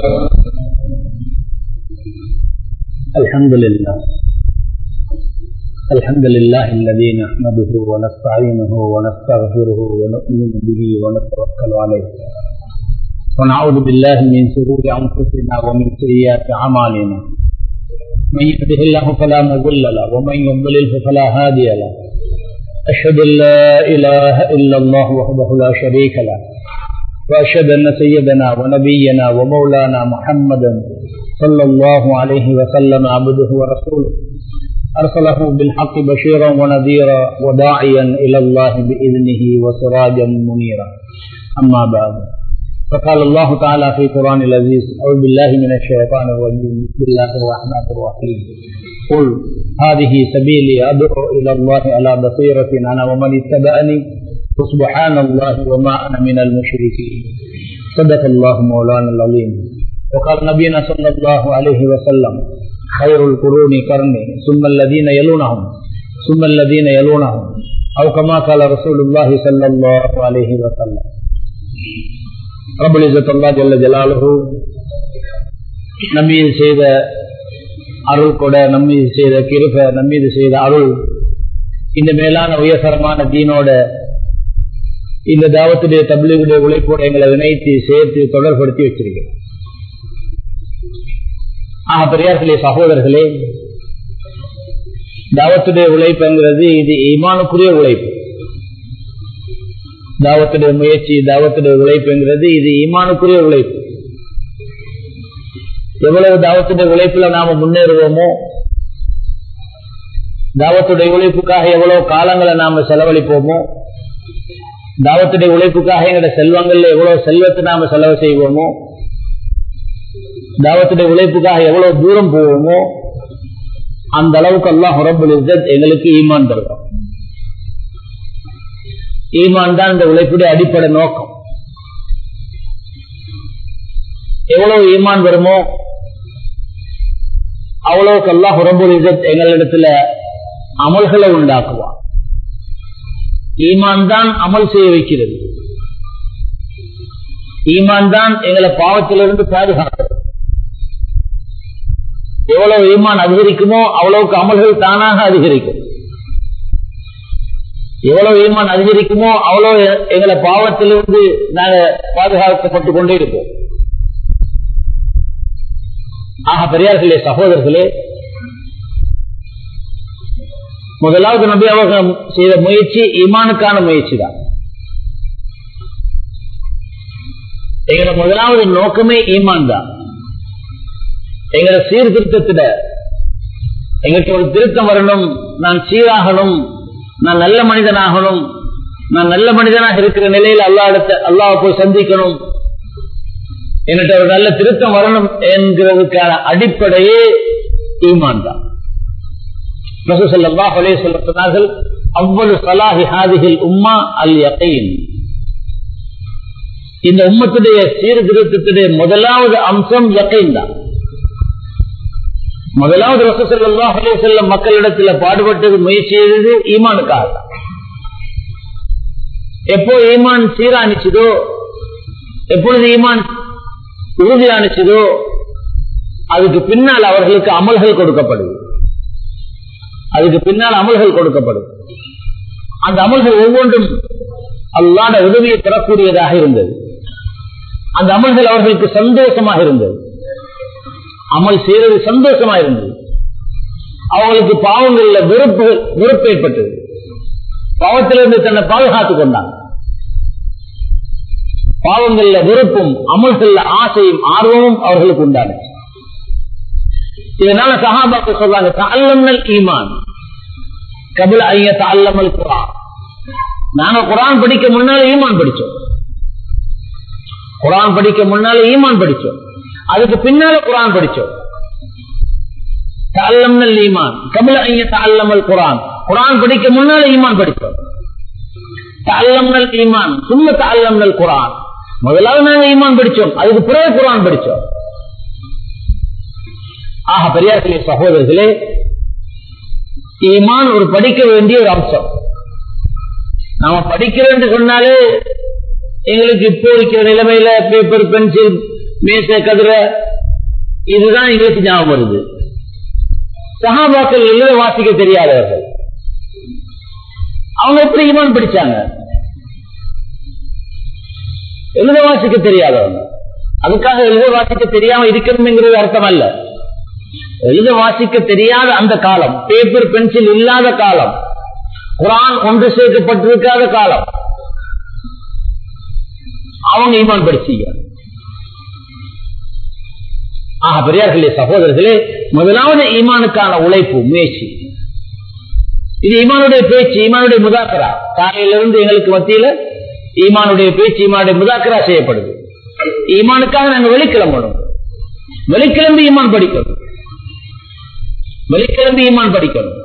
الحمد لله الحمد لله الذي نحمده ونستعينه ونستغفره ونؤمن به ونتوكل عليه ونعوذ بالله من شرور انفسنا ومن سيئات اعمالنا من يهده الله فلا مضل له ومن يضلل فلا هادي له اشهد ان لا اله الا الله وحده لا شريك له واشهد ان سيدنا ونبينا ومولانا محمدا صلى الله عليه وسلم عبده ورسوله أرسله بالحق بشيرا ونذيرا وداعيا إلى الله بإذنه وسراجا منيرا أما بعد فقال الله تعالى في قرآن العزيز أعوذ بالله من الشيطان الرجيم بسم الله الرحمن الرحيم قل هذه سبيلي أدعو إلى الله على بصيرة أنا ومن اتبعني وسبحان الله وما أنا من المشركين صدق الله مولانا العظيم وقال نبينا صلى الله عليه وسلم خير القرون قرني ثم الذين يلونهم ثم الذين يلونهم أو كما قال رسول الله صلى الله عليه وسلم رب العزة الله جل جلاله நம்மீது செய்த அருள் கொட நம்மீது செய்த கிருப நம்மீது செய்த அருள் இந்த மேலான உயர்தரமான தீனோட இந்த தாவத்துடைய தபிலுடைய உழைப்போடு எங்களை இணைத்து சேர்த்து தொடர்படுத்தி வச்சிருக்கிறோம் ஆக பெரியார்களே சகோதரர்களே தாவத்துடைய உழைப்புங்கிறது இது ஈமானுக்குரிய உழைப்பு தாவத்துடைய முயற்சி தாவத்துடைய உழைப்புங்கிறது இது ஈமானுக்குரிய உழைப்பு எவ்வளவு தாவத்துடைய உழைப்புல நாம முன்னேறுவோமோ தாவத்துடைய உழைப்புக்காக எவ்வளவு காலங்களை நாம செலவழிப்போமோ தாவத்துடைய உழைப்புக்காக எங்களோட செல்வங்கள்ல எவ்வளவு செல்வத்தை நாம செலவு செய்வோமோ தாவத்துடைய உழைப்புக்காக எவ்வளவு தூரம் போவோமோ அந்த அளவுக்கு அல்லாஹ் ரபுல் இஸ்ஸத் எங்களுக்கு ஈமான் தருவோம் ஈமான் தான் இந்த உழைப்புடைய அடிப்படை நோக்கம் எவ்வளவு ஈமான் வருமோ அவ்வளவுக்கு அல்லாஹ் ரபுல் இஸ்ஸத் எங்களிடத்துல அமல்களை உண்டாக்குவான் ஈமான் தான் அமல் செய்ய வைக்கிறது ஈமான் தான் எங்களை பாவத்திலிருந்து பாதுகாக்கிறது எவ்வளவு ஈமான் அதிகரிக்குமோ அவ்வளவுக்கு அமல்கள் தானாக அதிகரிக்கும் எவ்வளவு ஈமான் அதிகரிக்குமோ அவ்வளவு எங்களை பாவத்திலிருந்து நாங்க பாதுகாக்கப்பட்டு கொண்டே இருப்போம் ஆக பெரியார்களே சகோதரர்களே முதலாவது நபி அவர்கள் செய்த முயற்சி ஈமானுக்கான முயற்சி தான் எங்களோட முதலாவது நோக்கமே ஈமான் தான் எங்களோட சீர்திருத்தத்தில எங்களுக்கு ஒரு திருத்தம் வரணும் நான் சீராகணும் நான் நல்ல மனிதனாகணும் நான் நல்ல மனிதனாக இருக்கிற நிலையில் அல்லா இடத்த அல்லாவை போய் சந்திக்கணும் என்கிட்ட ஒரு நல்ல திருத்தம் வரணும் என்கிறதுக்கான அடிப்படையே ஈமான் தான் ரசூசல்லா அலே சொல்ல சொன்னார்கள் அவ்வளவு சலாஹி ஹாதிகள் உம்மா அல் யகைன் இந்த உம்மத்துடைய சீர்திருத்தத்துடைய முதலாவது அம்சம் யக்கைன் தான் முதலாவது ரசூசல்லா அலே செல்ல மக்களிடத்தில் பாடுபட்டது முயற்சி செய்தது ஈமானுக்காக எப்போ ஈமான் சீரானிச்சதோ எப்பொழுது ஈமான் உறுதியானிச்சதோ அதுக்கு பின்னால் அவர்களுக்கு அமல்கள் கொடுக்கப்படுது அதுக்கு பின்னால் அமல்கள் கொடுக்கப்படும் அந்த அமல்கள் ஒவ்வொன்றும் அல்லாட உதவியை பெறக்கூடியதாக இருந்தது அந்த அமல்கள் அவர்களுக்கு சந்தோஷமாக இருந்தது அமல் செய்வது சந்தோஷமாக இருந்தது அவங்களுக்கு பாவங்கள்ல வெறுப்பு வெறுப்பு ஏற்பட்டது பாவத்திலிருந்து தன்னை பாதுகாத்துக் கொண்டாங்க பாவங்கள்ல வெறுப்பும் அமல்கள்ல ஆசையும் ஆர்வமும் அவர்களுக்கு உண்டானது இதனால சகாபாக்கள் சொல்றாங்க தல்லம்னல் ஈமான் கபில ஐய தல்லமல் குரான் நாங்க குரான் படிக்க முன்னால ஈமான் படிச்சோம் குரான் படிக்க முன்னால ஈமான் படிச்சோம் அதுக்கு பின்னால குரான் படிச்சோம் தல்லம்னல் ஈமான் கபில ஐய தல்லமல் குரான் குரான் படிக்க முன்னால ஈமான் படிச்சோம் தல்லம்னல் ஈமான் சும்மா தல்லம்னல் குரான் முதலாவது நாங்க ஈமான் படிச்சோம் அதுக்கு பிறகு குரான் படிச்சோம் ஆக பெரியார்களே சகோதரர்களே ஈமான் ஒரு படிக்க வேண்டிய ஒரு அம்சம் நாம படிக்கிறோம் சொன்னாலே எங்களுக்கு இப்போ இருக்கிற நிலைமையில பேப்பர் பென்சில் மேச கதிர இதுதான் எங்களுக்கு ஞாபகம் வருது சகாபாக்கள் எழுத வாசிக்க தெரியாதவர்கள் அவங்க எப்படி ஈமான் படிச்சாங்க எழுத வாசிக்க தெரியாதவங்க அதுக்காக எழுத வாசிக்க தெரியாம இருக்கணுங்கிறது அர்த்தம் அல்ல எழுத வாசிக்க தெரியாத அந்த காலம் பேப்பர் பென்சில் இல்லாத காலம் குரான் ஒன்று சேர்க்கப்பட்டிருக்காத காலம் அவங்க ஈமான் படிச்சீங்க ஆக பெரியார்களே சகோதரர்களே முதலாவது ஈமானுக்கான உழைப்பு முயற்சி இது ஈமானுடைய பேச்சு ஈமானுடைய முதாக்கரா காலையிலிருந்து எங்களுக்கு மத்தியில ஈமானுடைய பேச்சு ஈமானுடைய முதாக்கரா செய்யப்படுது ஈமானுக்காக நாங்கள் வெளிக்கிளம்பணும் வெளிக்கிளம்பி ஈமான் படிக்கணும் வெளிக்கிளம்பி ஈமான் படிக்கணும்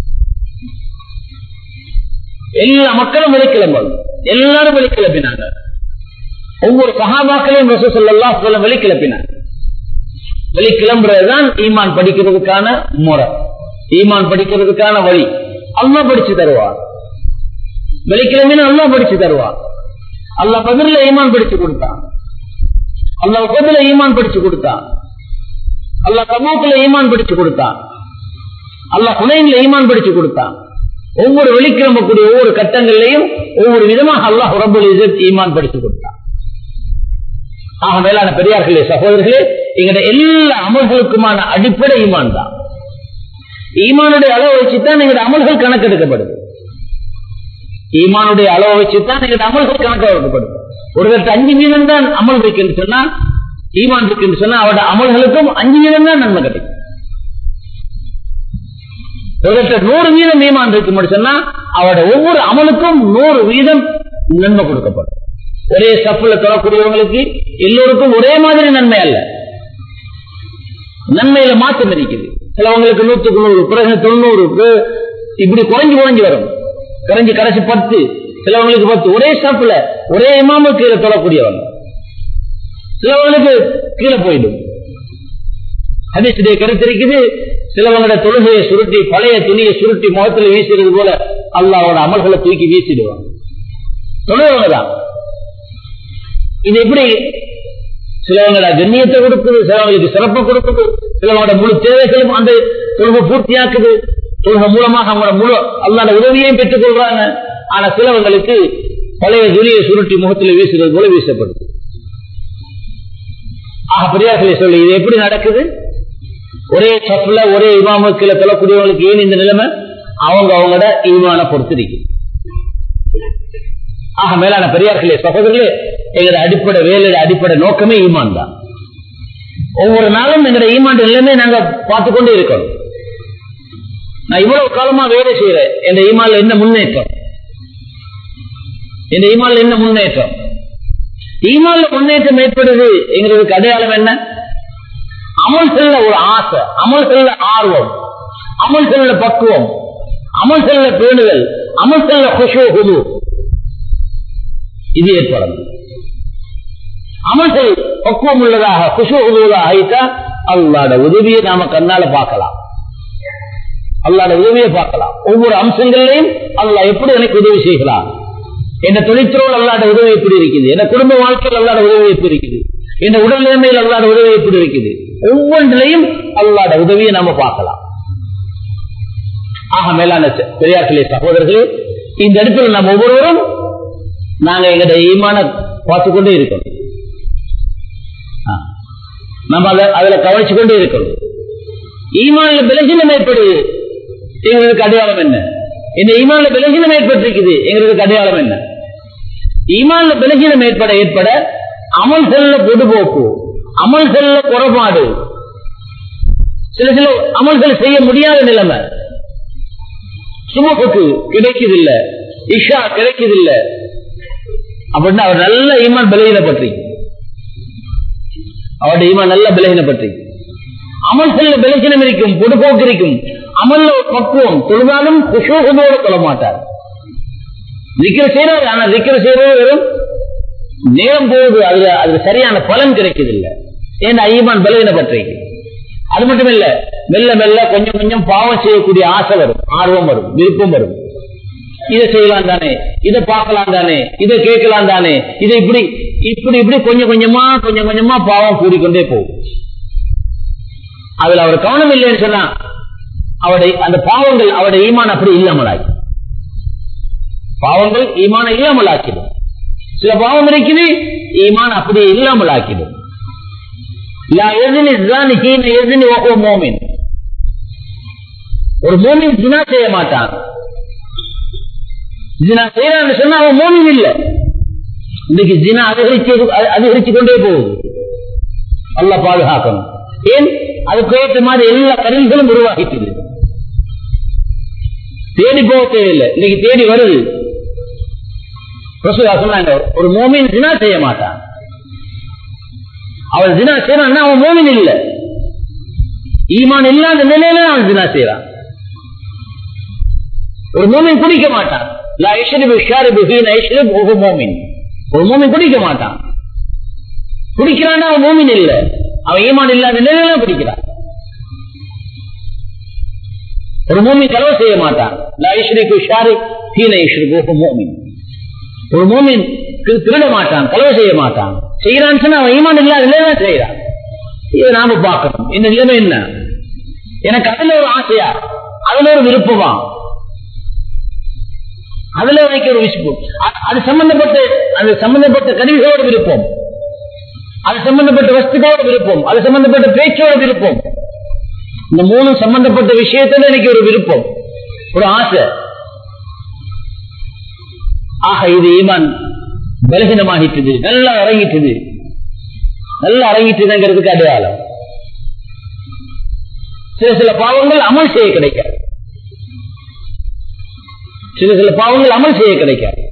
எல்லா மக்களும் வெளிக்கிளம்பணும் எல்லாரும் வெளிக்கிளப்பினாங்க ஒவ்வொரு சகாபாக்களையும் ரசூசல்லா சொல்ல வெளிக்கிளப்பினாங்க வெளிக்கிளம்புறதுதான் ஈமான் படிக்கிறதுக்கான முறை ஈமான் படிக்கிறதுக்கான வழி அல்லா படிச்சு தருவார் வெளிக்கிழமைன்னு அல்லா படிச்சு தருவார் அல்லா பதில ஈமான் படிச்சு கொடுத்தான் அல்லா பதில ஈமான் படிச்சு கொடுத்தான் அல்லா கபூத்துல ஈமான் படிச்சு கொடுத்தான் அல்லா குனைன்ல ஈமான் படிச்சு கொடுத்தான் ஒவ்வொரு வெளிக்கிழம்பக்கூடிய ஒவ்வொரு கட்டங்கள்லையும் ஒவ்வொரு விதமாக அல்லாஹ் ரபுல் இசத் ஈமான் படிச்சு கொடுத்தான் ஆக மேலான பெரியார்களே சகோதரர்களே எங்களுடைய எல்லா அமல்களுக்குமான அடிப்படை ஈமான் தான் ஈமானுடைய அளவை வச்சுதான் எங்களுடைய அமல்கள் கணக்கெடுக்கப்படுது ஈமானுடைய அளவை வச்சுதான் எங்களுடைய அமல்கள் கணக்கெடுக்கப்படுது ஒருவருக்கு அஞ்சு வீதம் தான் அமல் வைக்கன்னு சொன்னா ஈமான் இருக்குன்னு சொன்னா அவருடைய அமல்களுக்கும் அஞ்சு வீதம் தான் நன்மை கிடைக்கும் ஒருவர்கிட்ட நூறு வீதம் ஈமான் இருக்கு சொன்னா அவருடைய ஒவ்வொரு அமலுக்கும் நூறு வீதம் நன்மை கொடுக்கப்படும் ஒரே சப்புல தொழக்கூடியவங்களுக்கு எல்லோருக்கும் ஒரே மாதிரி நன்மை அல்ல நன்மையில மாற்றம் இருக்குது சிலவங்களுக்கு நூற்றுக்கு நூறு பிறகு தொண்ணூறு இப்படி குறைஞ்சு குறைஞ்சு வரும் குறைஞ்சு கடைசி பத்து சிலவங்களுக்கு பத்து ஒரே ஸ்டாப்ல ஒரே இமாம கீழே தொழக்கூடியவங்க சிலவங்களுக்கு கீழே போயிடும் ஹதீசுடைய கருத்து இருக்குது சிலவங்களோட தொழுகையை சுருட்டி பழைய துணியை சுருட்டி முகத்தில் வீசுறது போல அல்லாவோட அமல்களை தூக்கி வீசிடுவாங்க தொழுவங்க தான் இது எப்படி சிலவங்களோட கண்ணியத்தை கொடுக்குது சிலவங்களுக்கு சிறப்பை கொடுக்குது சிலவங்களோட முழு தேவைகளும் அந்த தொழுகை பூர்த்தியாக்குது தொழுகை மூலமாக அவங்களோட முழு அல்லாத உதவியையும் பெற்றுக் கொள்றாங்க ஆனா சிலவங்களுக்கு பழைய துணியை சுருட்டி முகத்தில் வீசுறது போல வீசப்படுது ஆக பெரியார்களை சொல்லி இது எப்படி நடக்குது ஒரே சப்ல ஒரே இமாமுக்கில தொழக்கூடியவங்களுக்கு ஏன் இந்த நிலைமை அவங்க அவங்களோட ஈமான பொறுத்திருக்கு ஆக மேலான பெரியார்களே சகோதரர்களே எங்களோட அடிப்படை வேலையோட அடிப்படை நோக்கமே ஈமான் தான் ஒவ்வொரு நாளும் எங்களோட ஈமான் நிலைமை நாங்க பார்த்து கொண்டே இருக்கணும் நான் இவ்வளவு காலமா வேலை செய்யறேன் என் ஈமான்ல என்ன முன்னேற்றம் என் ஈமான்ல என்ன முன்னேற்றம் ஈமான்ல முன்னேற்றம் ஏற்படுது எங்களுக்கு அடையாளம் என்ன அமல் செல்ல ஒரு ஆசை அமல் செல்ல ஆர்வம் அமல் செல்ல பக்குவம் அமல் செல்ல பேணுதல் அமல் செல்ல குஷோ குழு இது ஏற்படும் அமல்கள் பக்குவம் உள்ளதாக குஷு உள்ளதாக ஆயிட்டா அல்லாட உதவியை நாம கண்ணால பார்க்கலாம் அல்லாட உதவியை பார்க்கலாம் ஒவ்வொரு அம்சங்களையும் அல்லா எப்படி எனக்கு உதவி செய்கிறான் என் தொழிற்துறையில் அல்லாட உதவி எப்படி இருக்குது என் குடும்ப வாழ்க்கையில் அல்லாட உதவி எப்படி இருக்குது என் உடல் நிலைமையில் அல்லாட உதவி எப்படி இருக்குது ஒவ்வொன்றிலையும் அல்லாட உதவியை நாம பார்க்கலாம் ஆக மேலான பெரியார்களே சகோதரர்களே இந்த இடத்துல நம்ம ஒவ்வொருவரும் நாங்க எங்கட ஈமான பார்த்து கொண்டே இருக்கணும் நம்ம அதுல கவனிச்சு கொண்டே இருக்கணும் ஈமான்ல விலகினம் ஏற்படுது எங்களுக்கு அடையாளம் என்ன இந்த ஈமான்ல விலகினம் ஏற்பட்டிருக்குது எங்களுக்கு அடையாளம் என்ன ஈமான்ல விலகினம் ஏற்பட ஏற்பட அமல் செல்ல பொதுபோக்கு அமல் செல்ல குறைபாடு சில சில அமல்கள் செய்ய முடியாத நிலைமை சுமப்புக்கு கிடைக்குதில்லை இஷா கிடைக்குதில்லை அப்படின்னா அவர் நல்ல ஈமான் பலகீனப்பட்டிருக்கு அவருடைய ஈமான் நல்ல பலகீனப்பட்டிருக்கு அமல் செல்ல பலகீனம் இருக்கும் பொடுபோக்கு இருக்கும் அமல்ல பக்குவம் தொழுதாலும் குஷோகமோடு சொல்ல மாட்டார் விக்கிர செய்யறாரு ஆனா விக்கிர செய்யறது வெறும் நேரம் போகுது அதுல அதுல சரியான பலன் கிடைக்குதில்லை ஏன்னா ஈமான் பலகீனப்பட்டிருக்கு அது மட்டும் இல்ல மெல்ல மெல்ல கொஞ்சம் கொஞ்சம் பாவம் செய்யக்கூடிய ஆசை வரும் ஆர்வம் வரும் விருப்பம் வரும் இதை செய்யலாம் தானே இதை பார்க்கலாம் தானே இதை கேட்கலாம் தானே இதை இப்படி இப்படி இப்படி கொஞ்சம் கொஞ்சமா கொஞ்சம் கொஞ்சமா பாவம் கூடிக்கொண்டே போகும் அதுல அவர் கவனம் இல்லைன்னு சொன்னா அவருடைய அந்த பாவங்கள் அவருடைய ஈமான் அப்படி இல்லாமலாகி பாவங்கள் ஈமான இல்லாமலாக்கிடும் சில பாவம் இருக்குது ஈமான் அப்படி இல்லாமலாக்கிடும் ஒரு மோமின் ஜினா செய்ய மாட்டான் ஜினா செய்யறான்னு சொன்னா அவன் மோமின் இல்ல இன்னைக்கு ஜினா அதிகரிச்சு அதிகரிச்சு கொண்டே போகுது அல்ல பாதுகாக்கணும் ஏன் அதுக்கு ஏற்ற மாதிரி எல்லா கருவிகளும் உருவாகிட்டு தேடி போக தேவையில்லை இன்னைக்கு தேடி வருது சொன்னாங்க ஒரு மோமின் ஜினா செய்ய மாட்டான் அவன் ஜினா செய்யறான் அவன் மோமின் இல்ல ஈமான் இல்லாத நிலையில அவன் ஜினா செய்யறான் ஒரு மோமின் குடிக்க மாட்டான் ஒரு மோமின் குடிக்க மாட்டான் குடிக்கிறான் அவன் மோமின் இல்ல அவன் ஈமான் இல்லாத நிலையில குடிக்கிறான் ஒரு மோமின் கலவை செய்ய மாட்டான் ஒரு மோமின் திருட மாட்டான் கலவை செய்ய மாட்டான் செய்யறான்னு சொன்னா அவன் ஈமான் இல்லாத நிலையில செய்யறான் இதை நாம பார்க்கணும் இந்த நிலைமை என்ன எனக்கு அதுல ஒரு ஆசையா அதுல ஒரு விருப்பமா அதுல எனக்கு ஒரு விருப்பம் அது சம்பந்தப்பட்ட அது சம்பந்தப்பட்ட கருவிகளோட விருப்பம் அது சம்பந்தப்பட்ட வஸ்துகளோட விருப்பம் அது சம்பந்தப்பட்ட பேச்சோட விருப்பம் இந்த மூணு சம்பந்தப்பட்ட விஷயத்துல எனக்கு ஒரு விருப்பம் ஒரு ஆசை ஆக இது ஈமான் பலகீனமாகிட்டது நல்லா இறங்கிட்டது நல்லா இறங்கிட்டுதுங்கிறதுக்கு அடையாளம் சில சில பாவங்கள் அமல் செய்ய கிடைக்காது சில சில பாவங்கள் அமல் செய்ய கிடைக்காது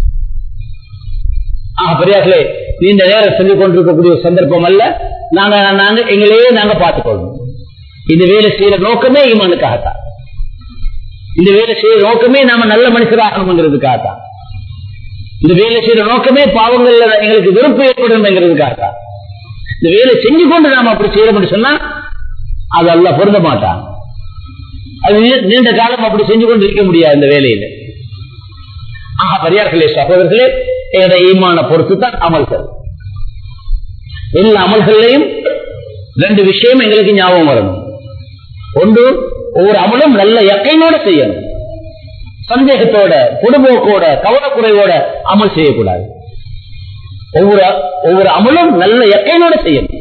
ஆக பெரியார்களே நீண்ட நேரம் செஞ்சு கொண்டிருக்கக்கூடிய சந்தர்ப்பம் அல்ல நாங்க நாங்க எங்களையே நாங்க பார்த்துக்கொள்ளணும் இந்த வேலை செய்யற நோக்கமே ஈமானுக்காகத்தான் இந்த வேலை செய்யற நோக்கமே நாம நல்ல மனுஷராகணுங்கிறதுக்காகத்தான் இந்த வேலை செய்யற நோக்கமே பாவங்கள்ல எங்களுக்கு வெறுப்பு ஏற்படணுங்கிறதுக்காகத்தான் இந்த வேலை செஞ்சு கொண்டு நாம அப்படி செய்யறோம்னு சொன்னா அது அல்ல பொருந்த மாட்டான் அது நீண்ட காலம் அப்படி செஞ்சு கொண்டு இருக்க முடியாது இந்த வேலையில ஆஹா பெரியார்களே சகோதரர்களே எங்களுடைய ஈமான பொறுத்து தான் அமல்கள் எல்லா அமல்கள்லையும் ரெண்டு விஷயம் எங்களுக்கு ஞாபகம் வரணும் ஒன்று ஒவ்வொரு அமலும் நல்ல எக்கையோட செய்யணும் சந்தேகத்தோட பொடுபோக்கோட கவனக்குறைவோட அமல் செய்யக்கூடாது ஒவ்வொரு ஒவ்வொரு அமலும் நல்ல எக்கையோட செய்யணும்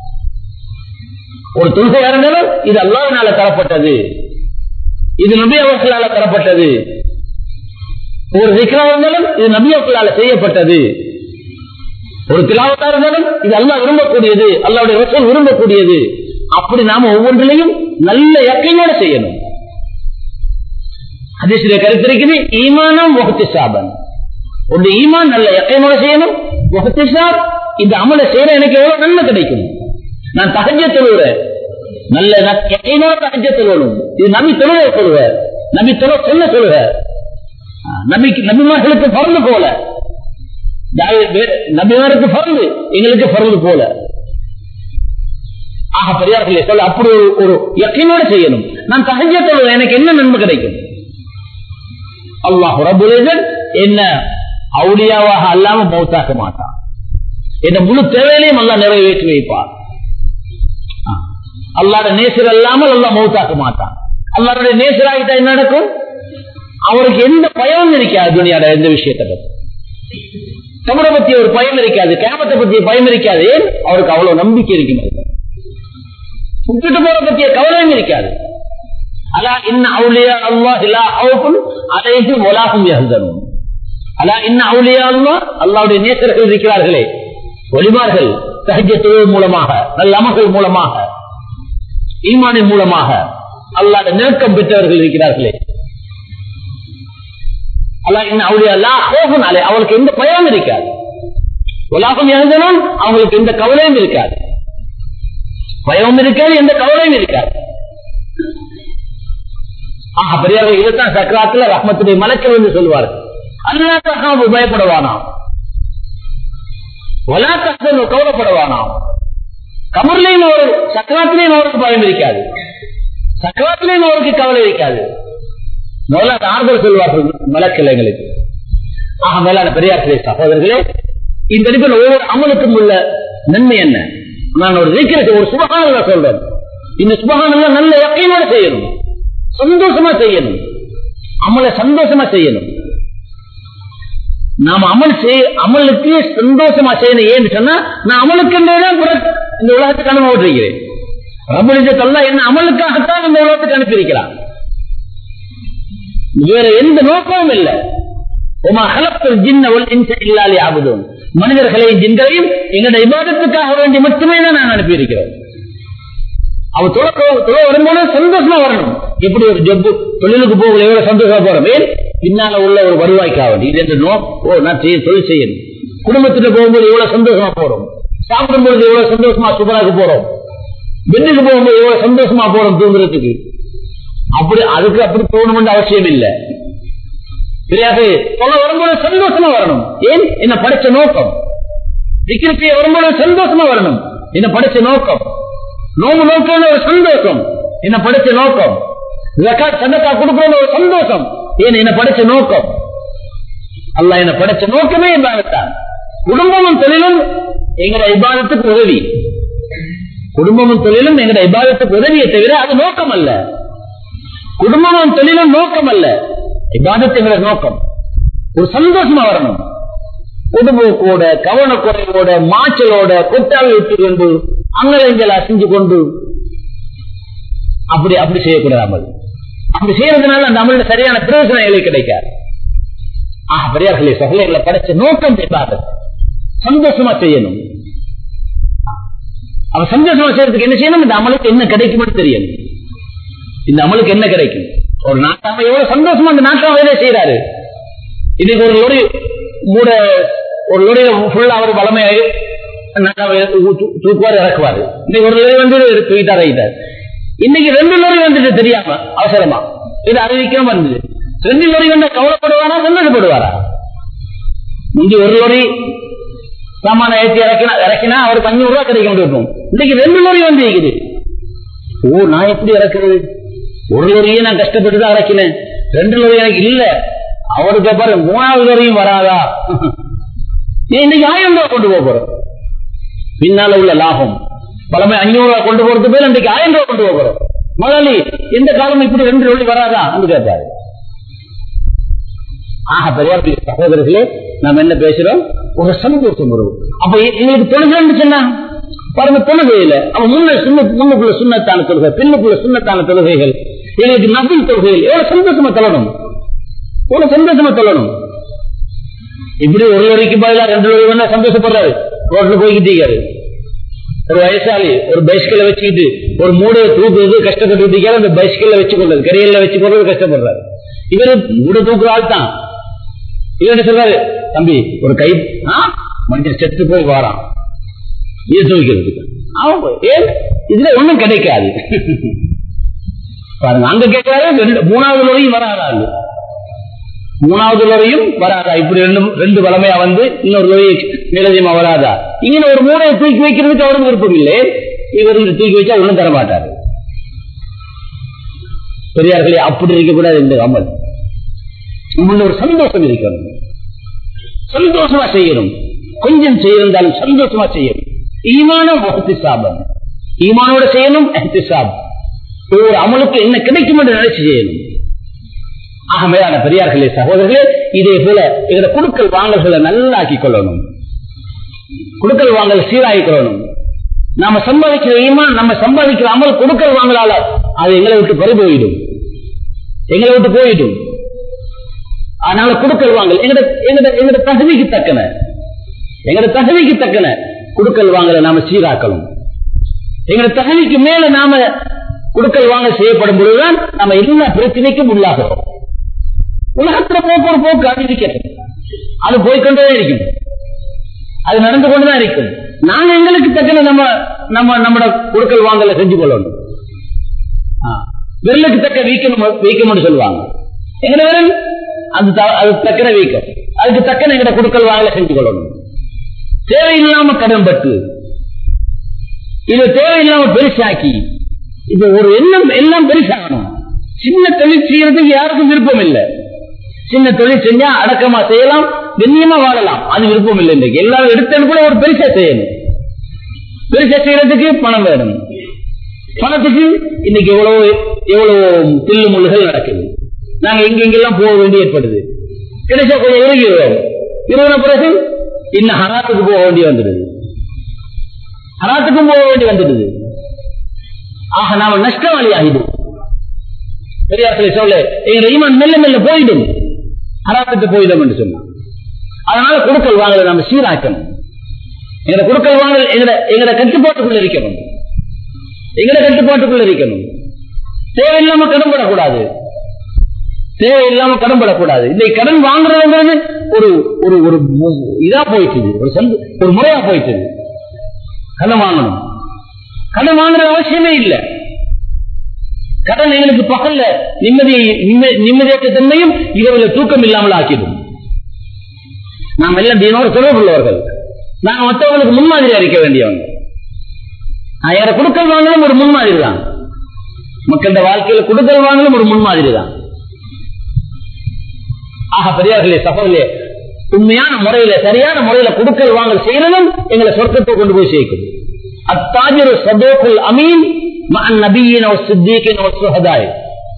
ஒரு தொழுகை இறங்கலும் இது அல்லாவினால தரப்பட்டது இது நபி அவர்களால தரப்பட்டது ஒரு விக்கிரவங்களும் இது நபி அவர்களால செய்யப்பட்டது ஒரு திலாவத்தா இருந்தாலும் இது அல்லா விரும்பக்கூடியது அல்லாவுடைய வசல் விரும்பக்கூடியது அப்படி நாம ஒவ்வொன்றிலையும் நல்ல இயற்கையோட செய்யணும் அதிசில கருத்து இருக்குது ஈமானம் முகத்தி சாபன் ஒரு ஈமான் நல்ல இயற்கையோட செய்யணும் முகத்தி சாப் இந்த அமலை செய்யற எனக்கு எவ்வளவு நன்மை கிடைக்கும் நான் தகஜ தொழுகிறேன் நல்ல இயற்கையோட தகஜ தொழுவணும் இது நபி தொழுக சொல்லுவார் நபி தொழ சொல்ல சொல்லுவார் நபிக்கு நபிமார்களுக்கு பறந்து போல நபிமாருக்கு பறந்து எங்களுக்கு பறந்து போல ஆக பெரியார்களே சொல்ல அப்படி ஒரு யக்கீனோட செய்யணும் நான் தகஜ தொழுவேன் எனக்கு என்ன நன்மை கிடைக்கும் அல்லாஹ் ரபுலேசன் என்ன அவுளியாவாக அல்லாம மௌத்தாக்க மாட்டான் என்ன முழு தேவையிலையும் அல்லா நிறைவேற்றி வைப்பார் அல்லாட நேசர் அல்லாமல் அல்லா மௌத்தாக்க மாட்டான் அல்லாருடைய நேசராகிட்டா என்ன நடக்கும் அவருக்கு எந்த பயமும் இருக்காது துணியாட எந்த விஷயத்தை பத்தி தமிழை பத்தி ஒரு பயம் இருக்காது கேமத்தை பத்திய பயம் இருக்காது ஏன் அவருக்கு அவ்வளவு நம்பிக்கை இருக்கிறது விட்டுட்டு போற பத்திய கவலையும் இருக்காது அலா இன்ன அவுலியா அல்லா இல்லா அவுக்கும் அலைஹி ஒலாகும் எழுதணும் அலா இன்ன அவுலியா அல்லா அல்லாவுடைய நேசர்கள் இருக்கிறார்களே ஒளிமார்கள் சஹஜத்துவ மூலமாக நல்ல அமல்கள் மூலமாக ஈமானின் மூலமாக அல்லாத நெருக்கம் பெற்றவர்கள் இருக்கிறார்களே அவளுக்கு எந்த பயமும் இருக்காது உலாகம் எழுதணும் அவங்களுக்கு எந்த கவலையும் இருக்காது பயமும் இருக்காது எந்த கவலையும் இருக்காது ஆஹா பெரியவர்கள் இதுதான் சக்கராத்துல ரஹ்மத்துடைய மலக்கள் என்று சொல்வார்கள் அதனால பயப்படுவானாம் வலாக்கத்தில் கவலைப்படுவானாம் கமர்லையும் ஒரு சக்கராத்திலையும் அவருக்கு பயம் இருக்காது சக்கராத்திலையும் அவருக்கு கவலை இருக்காது முதல்ல அந்த ஆறுதல் சொல்வார்கள் மலக்கிளைங்களுக்கு ஆக மேலான பெரியார்களே சகோதரர்களே இந்த அடிப்பில் ஒவ்வொரு அமலுக்கும் உள்ள நன்மை என்ன நான் ஒரு இருக்கிறது ஒரு சுபகானதா சொல்றேன் இந்த சுபகானதா நல்ல இயற்கையோட செய்யணும் சந்தோஷமா செய்யணும் அமலை சந்தோஷமா செய்யணும் நாம அமல் செய் அமலுக்கு சந்தோஷமா செய்யணும் ஏன்னு சொன்னா நான் அமலுக்கு இந்த உலகத்துக்கு அனுபவிட்டிருக்கிறேன் ரபுலிஜத்தல்லா என்ன அமலுக்காகத்தான் இந்த உலகத்துக்கு அனுப்பியிருக்கிறான் வேற எந்த நோக்கமும் இல்லை உமா ஹலப்பல் ஜின்னவல் இன்ச இல்லாலி ஆகுதும் மனிதர்களையும் ஜின்களையும் எங்களுடைய இபாதத்துக்காக வேண்டி மட்டுமே தான் நான் அனுப்பியிருக்கிறேன் அவன் தொலை வரும்போது சந்தோஷமா வரணும் எப்படி ஒரு ஜப்பு தொழிலுக்கு போகல எவ்வளவு சந்தோஷமா போறோம் ஏன் பின்னால உள்ள ஒரு வருவாய்க்காக வேண்டி இது என்று நோ ஓ நான் செய்ய தொழில் செய்யணும் குடும்பத்துக்கு போகும்போது எவ்வளவு சந்தோஷமா போறோம் சாப்பிடும்போது எவ்வளவு சந்தோஷமா சுபராக்கு போறோம் பெண்ணுக்கு போகும்போது எவ்வளவு சந்தோஷமா போறோம் தூங்குறதுக்கு அப்படி அதுக்கு அப்படி போகணும்னு அவசியம் இல்லை சரியாக சொல்ல வரும்போது சந்தோஷமா வரணும் ஏன் என்ன படிச்ச நோக்கம் விக்கிரத்தை வரும்போது சந்தோஷமா வரணும் என்ன படிச்ச நோக்கம் நோம்பு நோக்கம் ஒரு சந்தோஷம் என்ன படிச்ச நோக்கம் ஜக்காத் சந்தக்கா கொடுக்கணும் ஒரு சந்தோஷம் ஏன் என்ன படிச்ச நோக்கம் அல்ல என்ன படிச்ச நோக்கமே இபாதத்தான் குடும்பமும் தொழிலும் எங்கட இபாதத்துக்கு உதவி குடும்பமும் தொழிலும் எங்கட இபாதத்துக்கு உதவியை தவிர அது நோக்கம் அல்ல குடும்பமும் தொழிலும் நோக்கம் அல்ல இபாதத்துங்கிற நோக்கம் ஒரு சந்தோஷமா வரணும் பொதுபோக்கோட கவனக்குறைவோட மாச்சலோட கொட்டாவி விட்டு கொண்டு அங்கலங்களை செஞ்சு கொண்டு அப்படி அப்படி செய்யக்கூடாது அமல் அப்படி செய்யறதுனால அந்த அமல சரியான பிரயோஜனங்களை கிடைக்காது ஆஹ் பெரியார்களே சகலைகளை படைச்ச நோக்கம் இபாதத் சந்தோஷமா செய்யணும் அவன் சந்தோஷமா செய்யறதுக்கு என்ன செய்யணும் இந்த அமலுக்கு என்ன கிடைக்கும்னு தெரியணும் இந்த அமலுக்கு என்ன கிடைக்கும் ஒரு நாட்டாம எவ்வளவு சந்தோஷமா அந்த நாட்டாம வேலை செய்யறாரு இன்னைக்கு ஒரு லொரி மூட ஒரு லொரி ஃபுல்லா அவர் பலமையாகி தூக்குவார் இறக்குவாரு இன்னைக்கு ஒரு லொரி வந்து தூக்கிட்டார் ரைட்டார் இன்னைக்கு ரெண்டு லொரி வந்துட்டு தெரியாம அவசரமா இது அறிவிக்காம இருந்தது ரெண்டு லொரி வந்து கவலைப்படுவாரா சந்தோஷப்படுவாரா முந்தி ஒரு லொரி சாமான ஏற்றி இறக்கினா இறக்கினா அவருக்கு அஞ்சூறு ரூபாய் கிடைக்க முடியும் இன்னைக்கு ரெண்டு லொரி வந்து இருக்குது ஓ நான் எப்படி இறக்குறது ஒரு லொரியே நான் கஷ்டப்பட்டு தான் இறக்கினேன் ரெண்டு லொரி எனக்கு இல்ல அவருக்கு பாரு மூணாவது லொரியும் வராதா நீ இன்னைக்கு ஆயிரம் ரூபாய் கொண்டு போக போறோம் பின்னால உள்ள லாபம் பலமே அஞ்சூறு ரூபாய் கொண்டு போறது பேர் இன்றைக்கு ஆயிரம் ரூபாய் கொண்டு போக போறோம் முதலாளி எந்த காலம் இப்படி ரெண்டு லொரி வராதா என்று கேட்பாரு ஆக பெரியார் சகோதரர்களே நாம் என்ன பேசுறோம் ஒரு சந்தோஷம் வரும் அப்ப எங்களுக்கு தொழுகைன்னு சொன்னா பாருங்க தொழுகையில அவன் முன்ன சுண்ண முன்னுக்குள்ள சுண்ணத்தான தொழுகை பின்னுக்குள்ள சுண்ணத்தான தொழுகைகள் எங்களுக்கு நபில் தொழுகைகள் எவ்வளவு சந்தோஷமா தொழணும் எவ்வளவு சந்தோஷமா தொழணும் இப்படி ஒரு லோரிக்கு பதிலாக ரெண்டு லோரி வந்தா சந்தோஷப்படுறாரு ரோட்ல போய்கிட்டீங்க ஒரு வயசாளி ஒரு பைஸ்கிள வச்சுக்கிட்டு ஒரு மூடையை தூக்குறது கஷ்டப்பட்டு அந்த பைஸ்கிள வச்சு கொள்றது கரையில வச்சு கொள்றது கஷ்டப்படுறாரு இவரு மூட தூக்குற ஆள் தான் இவர் என்ன சொல்றாரு தம்பி ஒரு கை மனுஷன் செத்து போய் வாரான் இது தூக்கிறதுக்கு அவன் ஏன் இதுல ஒண்ணும் கிடைக்காது பாருங்க அங்க கேட்கிறாரு மூணாவது லோரையும் வராது மூணாவது லோரையும் வராதா இப்படி ரெண்டு ரெண்டு வளமையா வந்து இன்னொரு லோரி நிலதியமா வராதா இங்க ஒரு மூடையை தூக்கி வைக்கிறதுக்கு அவருக்கு விருப்பம் இல்லை இவர் தூக்கி வச்சா ஒண்ணும் தர மாட்டாரு பெரியார்களே அப்படி இருக்கக்கூடாது இந்த அமல் உள்ள ஒரு சந்தோஷம் இருக்கணும் சந்தோஷமா செய்யணும் கொஞ்சம் செய்யிருந்தாலும் சந்தோஷமா செய்யணும் ஈமானம் சாபம் ஈமானோட செய்யணும் எஹ்திசாப் ஒரு அமலுக்கு என்ன கிடைக்கும் என்று நினைச்சு செய்யணும் ஆகமையான பெரியார்களே சகோதரர்களே இதே போல எங்களை குடுக்கல் வாங்கல்களை நல்லா ஆக்கிக் கொள்ளணும் குடுக்கல் வாங்கல் சீராகிக் கொள்ளணும் நாம சம்பாதிக்கிற ஈமான் நம்ம சம்பாதிக்கிற அமல் குடுக்கல் வாங்கலால அது எங்களை விட்டு பறி போயிடும் எங்களை விட்டு போயிடும் அதனால குடுக்கல் வாங்கல் எங்கட எங்கட எங்கட தகுதிக்கு தக்கன எங்கட தகுதிக்கு தக்கன குடுக்கல் வாங்கல நாம சீராக்கணும் எங்கட தகுதிக்கு மேல நாம குடுக்கல் வாங்க செய்யப்படும் பொழுதுதான் நம்ம எல்லா பிரச்சனைக்கும் உள்ளாகிறோம் உலகத்துல போக்கு ஒரு போக்கு அது இருக்கிறது அது போய்கொண்டே இருக்கும் அது நடந்து கொண்டுதான் இருக்கும் நாங்க எங்களுக்கு தக்கன நம்ம நம்ம நம்மட குடுக்கல் வாங்கல செஞ்சு கொள்ளணும் விரலுக்கு தக்க வீக்கம் வீக்கம் சொல்லுவாங்க எங்க விரல் அது அது தக்கன வீக்கம் அதுக்கு தக்கன எங்கட குடுக்கல் வாங்கல செஞ்சு கொள்ளணும் தேவையில்லாம கடன் பட்டு இது தேவையில்லாம பெருசாக்கி இது ஒரு எண்ணம் எல்லாம் பெருசாகணும் சின்ன தொழில் செய்யறதுக்கு யாருக்கும் விருப்பம் இல்லை சின்ன தொழில் செஞ்சா அடக்கமா செய்யலாம் கண்ணியமா வாழலாம் அது விருப்பம் இல்லை இன்றைக்கு எல்லாரும் எடுத்தது கூட ஒரு பெருசா செய்யணும் பெருசா செய்யறதுக்கு பணம் வேணும் பணத்துக்கு இன்னைக்கு எவ்வளவு எவ்வளவு தில்லு முள்ளுகள் நடக்குது நாங்க எங்கெங்கெல்லாம் போக வேண்டி ஏற்படுது கிடைச்சா கொஞ்சம் இறங்கிடுவோம் இருபது பிறகு இன்னும் ஹராத்துக்கு போக வேண்டி வந்துடுது ஹராத்துக்கும் போக வேண்டி வந்துடுது ஆக நாம நஷ்டவாளி ஆகிடும் பெரியார்களை சொல்ல எங்க ஈமான் மெல்ல மெல்ல போயிடும் ஹராத்துக்கு போயிடும் என்று சொன்னான் அதனால கொடுக்கல் வாங்கல நாம சீராக்கணும் எங்கட கொடுக்கல் வாங்கல் எங்கட எங்கட கட்டுப்பாட்டுக்குள்ள இருக்கணும் எங்கட கட்டுப்பாட்டுக்குள்ள இருக்கணும் தேவையில்லாம கடன் படக்கூடாது தேவையில்லாம கடன் படக்கூடாது இந்த கடன் வாங்குறதுங்கிறது ஒரு ஒரு ஒரு இதா போயிட்டு ஒரு சந்து ஒரு முறையா போயிட்டு கடன் வாங்கணும் கடன் வாங்குற அவசியமே இல்லை கடன் எங்களுக்கு பகல்ல நிம்மதியை நிம்மதியற்ற தன்மையும் இரவுல தூக்கம் இல்லாமல் ஆக்கிடும் நாம் எல்லாம் தீனோடு தொடர்புள்ளவர்கள் நாங்க மற்றவங்களுக்கு முன்மாதிரியா இருக்க வேண்டியவங்க யார கொடுக்கல் வாங்கலும் ஒரு முன்மாதிரி தான் மக்களோட வாழ்க்கையில கொடுக்கல் வாங்கலும் ஒரு முன்மாதிரி தான் ஆக பெரியார்களே சகோதரே உண்மையான முறையில சரியான முறையில கொடுக்கல் வாங்கல் செய்யறதும் எங்களை சொர்க்கத்தை கொண்டு போய் சேர்க்கும் அத்தாஜிரு சதோக்குல் அமீன் நபியின் சித்திகின் சுகதாய்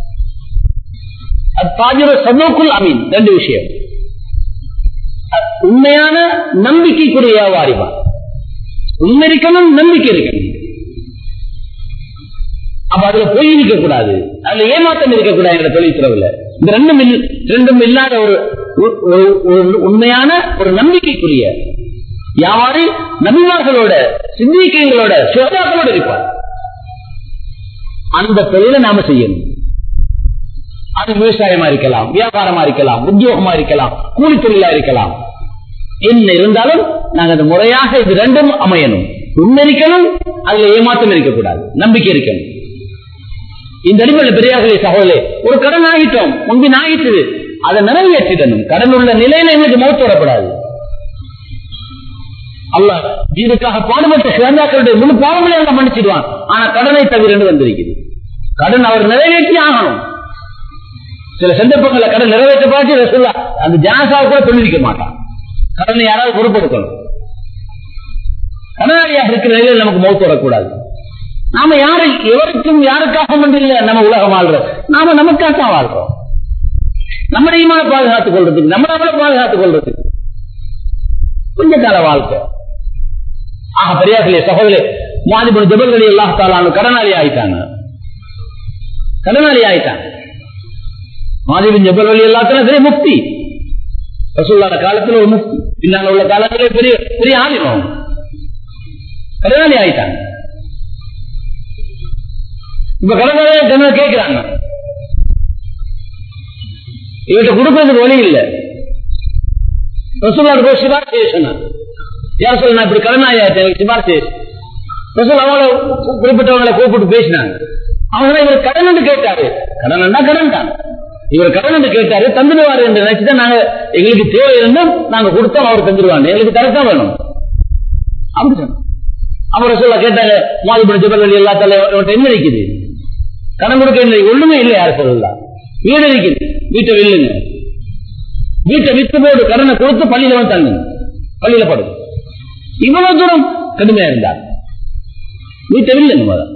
அத்தாஜிரு சதோக்குல் அமீன் ரெண்டு விஷயம் உண்மையான நம்பிக்கைக்குரிய வியாபாரிதான் உண்மை இருக்கணும் நம்பிக்கை இருக்கணும் அப்ப அதுல பொய் இருக்க கூடாது அதுல ஏமாற்றம் இருக்கக்கூடாது எங்க தொழில்துறவுல இந்த ரெண்டும் ரெண்டும் இல்லாத ஒரு உண்மையான ஒரு நம்பிக்கைக்குரிய வியாபாரி நபிமார்களோட சிந்திக்கைகளோட சோதாக்களோட இருப்பார் அந்த தொழிலை நாம செய்யணும் அது விவசாயமா இருக்கலாம் வியாபாரமா இருக்கலாம் உத்தியோகமா இருக்கலாம் கூலி தொழிலா இருக்கலாம் என்ன இருந்தாலும் நாங்க அந்த முறையாக இது ரெண்டும் அமையணும் உண்மை இருக்கணும் அதுல ஏமாற்றம் இருக்கக்கூடாது நம்பிக்கை இருக்கணும் இந்த அடிப்படையில் பெரியார்களே சகோதரே ஒரு கடன் ஆகிட்டோம் முன்பின் ஆகிட்டது அதை நிறைவேற்றிடணும் கடன் உள்ள நிலையில எங்களுக்கு மௌத்து வரக்கூடாது அல்ல இதுக்காக பாடுபட்ட சிறந்தாக்களுடைய முழு பாவங்களை அவங்க மன்னிச்சிடுவான் ஆனா கடனை தவிர வந்திருக்குது கடன் அவர் நிறைவேற்றி ஆகணும் சில சந்தர்ப்பங்களை கடன் நிறைவேற்ற பார்த்து சொல்ல அந்த ஜாசாவை கூட தொழிலிக்க மாட்டான் கடனை யாராவது பொறுப்பெடுக்கணும் கடனாளியாக இருக்கிற நிலையில் நமக்கு மௌத்து வரக்கூடாது நாம யாரை எவருக்கும் யாருக்காக இல்லை நம்ம உலகம் வாழ்றோம் நாம நமக்காக வாழ்றோம் நம்முடைய ஈமான பாதுகாத்துக் கொள்றதுக்கு நம்ம நம்மளை பாதுகாத்துக் கொள்றதுக்கு கொஞ்ச கால வாழ்க்கை ஆக பெரியார்களே சகோதரே மாதிபுரம் ஜபல்களி எல்லாம் தாளான கடனாளி ஆயிட்டாங்க கடனாளி ஆயிட்டாங்க மாதிபின் ஜபல் வழி எல்லாத்துல பெரிய முக்தி ரசூல்லான காலத்துல ஒரு முக்தி பின்னால உள்ள காலத்துல பெரிய பெரிய ஆலிமம் கடனாளி ஆயிட்டாங்க இப்ப கடனாளியா கடனை கேட்கிறாங்க இவர்கிட்ட கொடுக்கறதுக்கு வழி இல்லை ரசூல்லாடு போய் சிபார் செய்ய சொன்னாங்க யார் சொல்ல நான் இப்படி கடனாளி ஆயிட்டேன் எனக்கு சிபார் செய்ய ரசூல் அவங்கள குறிப்பிட்டவங்களை கூப்பிட்டு பேசினாங்க அவங்க இவர் கடன் கேட்டாரு கடன் கடன் தான் இவர் கடன் கேட்டாரு தந்துடுவாரு என்று நினைச்சுதான் நாங்க எங்களுக்கு தேவை இருந்தும் நாங்க கொடுத்தோம் அவர் தந்துடுவாங்க எங்களுக்கு தரத்தான் வேணும் அப்படி சொன்னோம் அவர் சொல்ல கேட்டாங்க மாதிபடி ஜபல் வழி எல்லா தலை என்ன இருக்குது கடன் கொடுக்க இல்லை ஒண்ணுமே இல்லை யார் சொல்லலாம் வீடு இருக்குது வீட்டை வில்லுங்க வீட்டை வித்து போடு கடனை கொடுத்து பள்ளியில வந்து தங்குங்க பள்ளியில படுது இவ்வளவு தூரம் கடுமையா இருந்தார் வீட்டை வில்லுங்க முதல்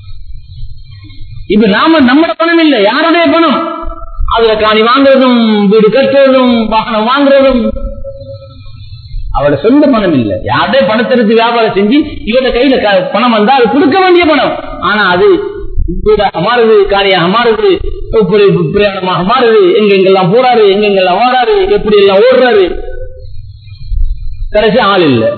இப்ப நாம நம்மட பணம் இல்லை யாருடைய பணம் அதுல காணி வாங்குறதும் வீடு கட்டுறதும் வாகனம் வாங்குறதும் அவட சொந்த பணம் இல்லை யாருடைய பணத்தை எடுத்து வியாபாரம் செஞ்சு இவட கையில பணம் வந்தா அது கொடுக்க வேண்டிய பணம் ஆனா அது வீடாக மாறுது காணியாக மாறுது பிரயாணமாக மாறுது எங்கெங்கெல்லாம் போறாரு எங்கெங்கெல்லாம் ஓடாரு எப்படி எல்லாம் ஓடுறாரு கடைசி ஆள் இல்லை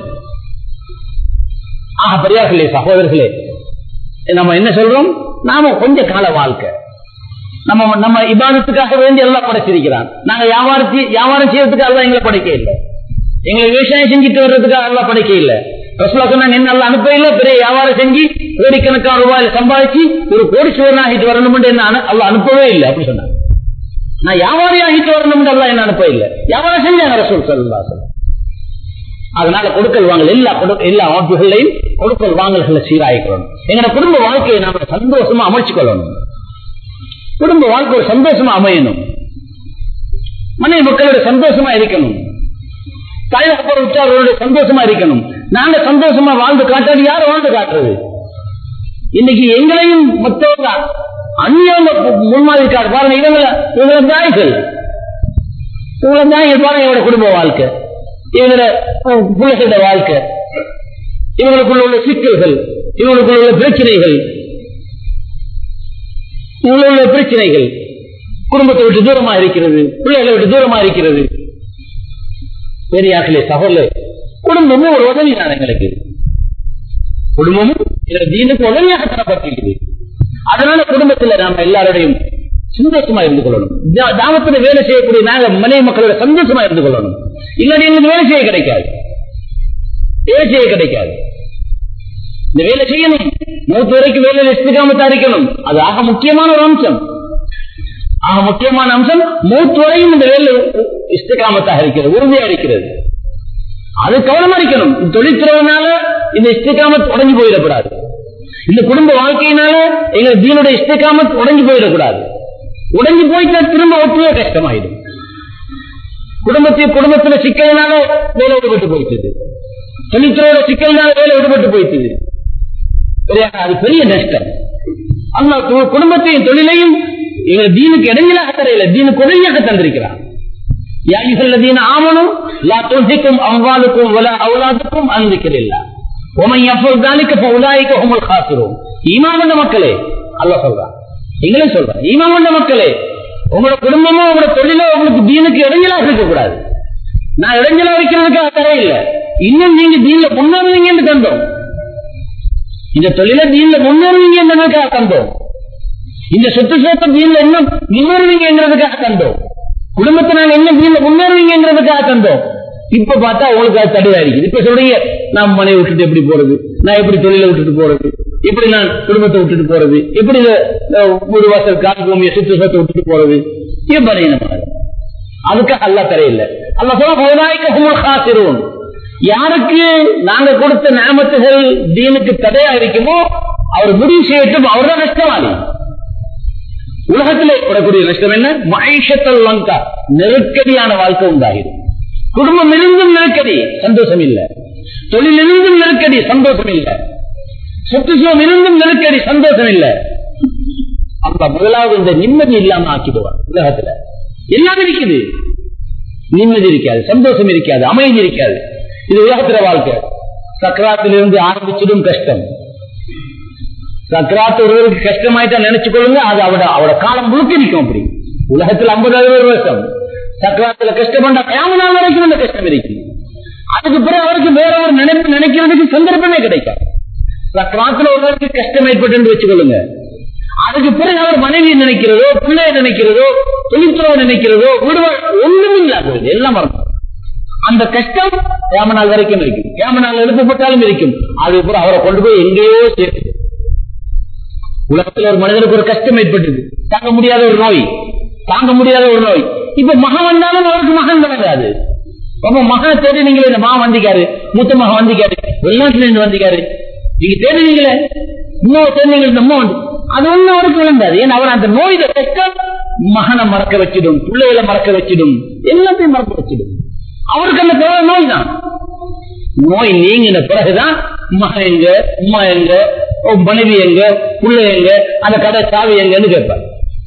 ஆக பெரியார்களே சகோதரர்களே நம்ம என்ன சொல்றோம் நாம கொஞ்ச கால வாழ்க்கை நம்ம நம்ம இபாதத்துக்காக வேண்டி எல்லாம் படைச்சிருக்கிறான் நாங்க வியாபாரத்தி வியாபாரம் செய்யறதுக்காக எல்லாம் எங்களை படைக்க இல்லை எங்களை விவசாயம் செஞ்சுட்டு வர்றதுக்காக எல்லாம் படைக்க இல்லை ரசோலா சொன்னாங்க என்ன நல்லா அனுப்ப இல்லை பெரிய வியாபாரம் செஞ்சு கோடிக்கணக்கான ரூபாயில சம்பாதிச்சு ஒரு கோடீஸ்வரன் ஆகிட்டு வரணும் என்ன அல்ல அனுப்பவே இல்லை அப்படி சொன்னாங்க நான் வியாபாரி ஆகிட்டு வரணும் அல்ல என்ன அனுப்ப இல்லை வியாபாரம் செஞ்சாங்க ரசூல் சொல்லா சொல்ல அதனால கொடுக்கல் வாங்கல் எல்லா எல்லா அமைப்புகளையும் கொடுக்கல் வாங்கல்களை சீராயிக்கணும் எங்களோட குடும்ப வாழ்க்கையை நாம சந்தோஷமா அமைச்சு கொள்ளணும் குடும்ப வாழ்க்கை ஒரு சந்தோஷமா அமையணும் மனைவி மக்களோட சந்தோஷமா இருக்கணும் தாய் அப்புறம் உற்றாரோட சந்தோஷமா இருக்கணும் நாங்க சந்தோஷமா வாழ்ந்து காட்டாடி யார் வாழ்ந்து காட்டுறது இன்னைக்கு எங்களையும் மற்றவங்க அந்நியவங்க முன்மாதிரி காட்டு பாருங்க இவங்கள இவங்கள தாய்கள் இவங்கள தாய்கள் பாருங்க இவங்களோட குடும்ப வாழ்க்கை இவங்களோட பிள்ளைகளோட வாழ்க்கை இவங்களுக்குள்ள உள்ள சிக்கல்கள் இவங்களுக்குள்ள உள்ள பிரச்சனைகள் இவங்களுள்ள உள்ள பிரச்சனைகள் குடும்பத்தை விட்டு தூரமா இருக்கிறது பிள்ளைகளை விட்டு தூரமா இருக்கிறது பெரியாக்களே சகோதரே குடும்பமும் ஒரு உதவி தான் எங்களுக்கு குடும்பமும் இந்த தீனுக்கு உதவியாக தரப்பட்டிருக்குது அதனால குடும்பத்துல நாம எல்லாரோடையும் சந்தோஷமா இருந்து கொள்ளணும் தா- தாமத்துல வேலை செய்யக்கூடிய நாங்க மனைவி மக்களோட சந்தோஷமா இருந்து கொள்ளணும் இல்லாட்டி எங்களுக்கு வேலை செய்ய கிடைக்காது வேலை செய்ய கிடைக்காது இந்த வேலை செய்யணும் மூத்து வரைக்கும் வேலையில் இஸ்திகாமத்தா இருக்கணும் அது ஆக முக்கியமான ஒரு அம்சம் ஆக முக்கியமான அம்சம் மூத்து வரையும் இந்த வேலை இஸ்திகாமத்தாக இருக்கிறது உறுதியா இருக்கிறது அது கவனமா இருக்கணும் தொழிற்துறவுனால இந்த இஸ்திகாமத் உடஞ்சு போயிடக்கூடாது இந்த குடும்ப வாழ்க்கையினால எங்க தீனுடைய இஸ்திகாமத் உடஞ்சு போயிடக்கூடாது உடஞ்சு போயிட்டா திரும்ப ஒட்டுவே கஷ்டமாயிடும் குடும்பத்தில் குடும்பத்துல சிக்கலினால வேலை விடுபட்டு போயிட்டது தொழிற்துறையோட சிக்கலினால வேலை விடுபட்டு போயிட்டது சரியா? அது பெரிய நஷ்டம் அல்லா கு- குடும்பத்தையும் தொழிலையும் எங்க தீனுக்கு இடைஞ்சலாக தரையில தீனுக்கு உதவியாக தந்திருக்கிறான் يا أيها الذين آمنوا لا تلهكم أموالكم ولا أولادكم عن ذكر الله ومن يفعل ذلك فأولئك هم الخاسرون ஈமான் கொண்ட மக்களே அல்லாஹ் சொல்றான் நீங்களே சொல்றேன் ஈமான் கொண்ட மக்களே உங்களோட குடும்பமோ உங்களோட தொழிலோ உங்களுக்கு தீனுக்கு இடைஞ்சலாக இருக்கக்கூடாது நான் இடைஞ்சலா வைக்கிறதுக்காக தரையில்ல இன்னும் நீங்க தீன்ல முன்னேறுவீங்கன்னு தந்தோம் இந்த தொழில தீன்ல முன்னேறுவீங்க என்பதற்காக தந்தோம் இந்த சொத்து சொத்து தீன்ல இன்னும் முன்னேறுவீங்கிறதுக்காக தந்தோம் குடும்பத்தை நாங்க என்ன தீன்ல முன்னேறுவீங்கிறதுக்காக தந்தோம் இப்ப பார்த்தா உங்களுக்கு அது தடையா இருக்குது இப்ப சொல்றீங்க நான் மனைவி விட்டுட்டு எப்படி போறது நான் எப்படி தொழிலை விட்டுட்டு போறது இப்படி நான் குடும்பத்தை விட்டுட்டு போறது இப்படி அஹ், ஒரு வாசல் காட்டு பூமியை சுத்து சொத்தை விட்டுட்டு போறது இது பலகீனமானது அதுக்காக அல்லா தரையில்லை அல்ல சொல்ல யாருக்கு நாங்க கொடுத்த நாமத்துகள் தீனுக்கு தடையா இருக்குமோ அவர் முடிவு செய்யட்டும் அவர்தான் நஷ்டவாளி உலகத்திலே வரக்கூடிய நஷ்டம் என்ன மகிஷத்தல் லங்கா நெருக்கடியான வாழ்க்கை உண்டாகிடும் குடும்பம் இருந்தும் நெருக்கடி சந்தோஷம் இல்ல தொழில் இருந்தும் நெருக்கடி சந்தோஷம் இல்ல சுற்றுச்சுவம் இருந்தும் நெருக்கடி சந்தோஷம் இல்ல அப்ப முதலாவது இந்த நிம்மதி இல்லாம ஆக்கிடுவார் உலகத்துல எல்லாமே இருக்குது நிம்மதி இருக்காது சந்தோஷம் இருக்காது அமைதி இருக்காது இது உலகத்துல வாழ்க்கை சக்கராத்திலிருந்து ஆரம்பிச்சதும் கஷ்டம் சக்கராத்து ஒருவருக்கு கஷ்டமாயிட்டா நினைச்சு கொள்ளுங்க அது அவட அவட காலம் முழுக்க நிற்கும் அப்படி உலகத்துல ஐம்பது அறுபது வருஷம் சக்கராத்துல கஷ்டப்பட்டா கேம நாள் வரைக்கும் அந்த கஷ்டம் இருக்கு அதுக்கு பிறகு அவருக்கு வேற ஒரு நினைப்பு நினைக்கிறதுக்கு சந்தர்ப்பமே கிடைக்காது சக்கராத்துல ஒருவருக்கு கஷ்டம் ஏற்பட்டு வச்சுக்கொள்ளுங்க அதுக்கு பிறகு அவர் மனைவி நினைக்கிறதோ பிள்ளைய நினைக்கிறதோ தொழில்துறை நினைக்கிறதோ வீடுவாழ் ஒண்ணும் இல்லாத எல்லாம் மறந்து அந்த கஷ்டம் கேம நாள் வரைக்கும் இருக்கும் கேம நாள் எழுப்பப்பட்டாலும் இருக்கும் அது பிறகு அவரை கொண்டு போய் எங்கேயோ சேர்த்து உலகத்தில் ஒரு மனிதனுக்கு ஒரு கஷ்டம் ஏற்பட்டது தாங்க முடியாத ஒரு நோய் தாங்க முடியாத ஒரு நோய் இப்ப மகன் வந்தாலும் அவருக்கு மகன் கிடையாது அப்ப மகனை தேடி நீங்களே இந்த மகன் வந்திக்காரு மூத்த மகன் வந்திக்காரு வெளிநாட்டுல இருந்து வந்திக்காரு நீங்க தேடினீங்களே இன்னொரு தேடினீங்க இந்த அம்மா வந்து அது ஒண்ணு அவருக்கு விளங்காது ஏன்னா அவர் அந்த நோய் கஷ்டம் மகனை மறக்க வச்சிடும் பிள்ளைகளை மறக்க வச்சிடும் எல்லாத்தையும் மறக்க வச்சிடும் அவருக்கு அந்த தேவை நோய் தான் நோய் நீங்கின பிறகுதான் மகன் எங்க உமா எங்க ஓ, மனைவி எங்க புள்ள எங்க அந்த கடை சாவி எங்கன்னு கேட்பார்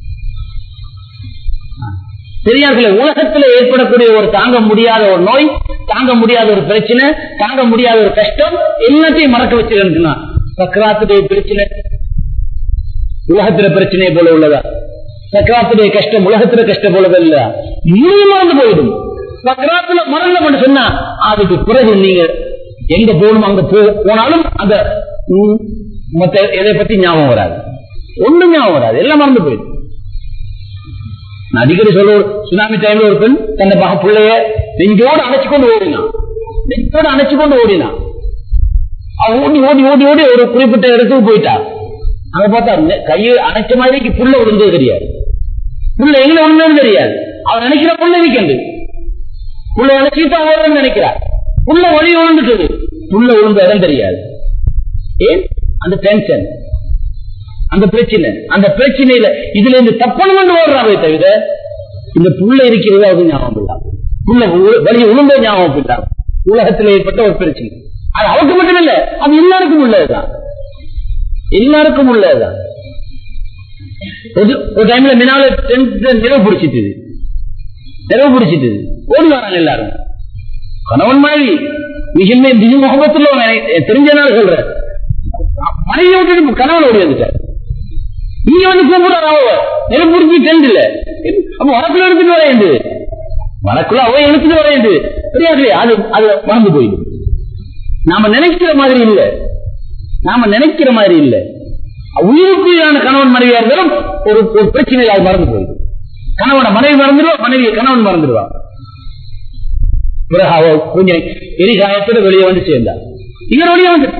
பெரியார்களே உலகத்துல ஏற்படக்கூடிய ஒரு தாங்க முடியாத ஒரு நோய் தாங்க முடியாத ஒரு பிரச்சனை தாங்க முடியாத ஒரு கஷ்டம் எல்லாத்தையும் மறக்க வச்சிருக்குன்னா சக்கராத்துடைய பிரச்சனை உலகத்துல பிரச்சனை போல உள்ளதா சக்கராத்துடைய கஷ்டம் உலகத்துல கஷ்டம் போலவே இல்ல முழு மறந்து போயிடும் சக்கராத்துல மரணம் சொன்னா அதுக்கு பிறகு நீங்க எங்க போகணும் அங்க போ- போனாலும் அந்த ம், மத்த எதை பத்தி ஞாபகம் வராது ஒண்ணும் ஞாபகம் வராது எல்லாம் மறந்து போயிடும் நான் அடிக்கடி சொல்ல ஒரு சுனாமி டைம்ல ஒரு பெண் தன் மக பிள்ளைய நெஞ்சோடு அணைச்சு கொண்டு ஓடினான் நெஞ்சோடு அணைச்சு கொண்டு ஓடினான் அவ ஓடி ஓடி ஓடி ஓடி ஒரு குறிப்பிட்ட இடத்துக்கு போயிட்டா அங்க பார்த்தா நெ- கையை அணைச்ச மாதிரி புள்ள விழுந்தது தெரியாது புள்ள எங்க விழுந்தது தெரியாது அவன் நினைக்கிற புள்ள நிக்கண்டு புள்ள அணைச்சிட்டு அவன் நினைக்கிறார் புள்ள ஒளி விழுந்துட்டது புள்ள விழுந்த இடம் தெரியாது ஏன் அந்த டென்ஷன் அந்த பிரச்சனை அந்த பிரச்சனையில இதுல இருந்து தப்பணும்னு ஓடுறாவே தவிர இந்த புள்ள இருக்கிறது அது ஞாபகம் இல்லாம புள்ள உ- வழி உளுந்த ஞாபகம் இல்லாம உலகத்தில் ஏற்பட்ட ஒரு பிரச்சனை அது அவருக்கு மட்டும் இல்ல அது எல்லாருக்கும் உள்ளதுதான் எல்லாருக்கும் உள்ளதுதான் ஒரு ஒரு டைம்ல மினால நிறவு பிடிச்சிட்டு நிறவு பிடிச்சிட்டு ஓடி வராங்க எல்லாரும் கணவன் மாதிரி மிக மிக முகமத்துல தெரிஞ்சனால சொல்றேன் மனைவி விட்டுட்டு கணவன் ஓடி வந்துட்டார் நீங்க வந்து கூப்பிடுற அவ நெருப்பு பிடிச்சி டென்ட் இல்ல அப்ப வழக்குள்ள எடுத்துட்டு வர வேண்டியது வழக்குள்ள அவ எடுத்துட்டு வர வேண்டியது தெரியாது அது அது மறந்து போயிடும் நாம நினைக்கிற மாதிரி இல்ல நாம நினைக்கிற மாதிரி இல்ல உயிருக்குரியான கணவன் மனைவியா இருந்தாலும் ஒரு ஒரு பிரச்சனையில் அது மறந்து போயிடும் கணவனை மனைவி மறந்துடுவா மனைவியை கணவன் மறந்துடுவா பிறகு அவ கொஞ்சம் எரிகாயத்தோட வெளியே வந்து சேர்ந்தா இவர் வெளியே வந்து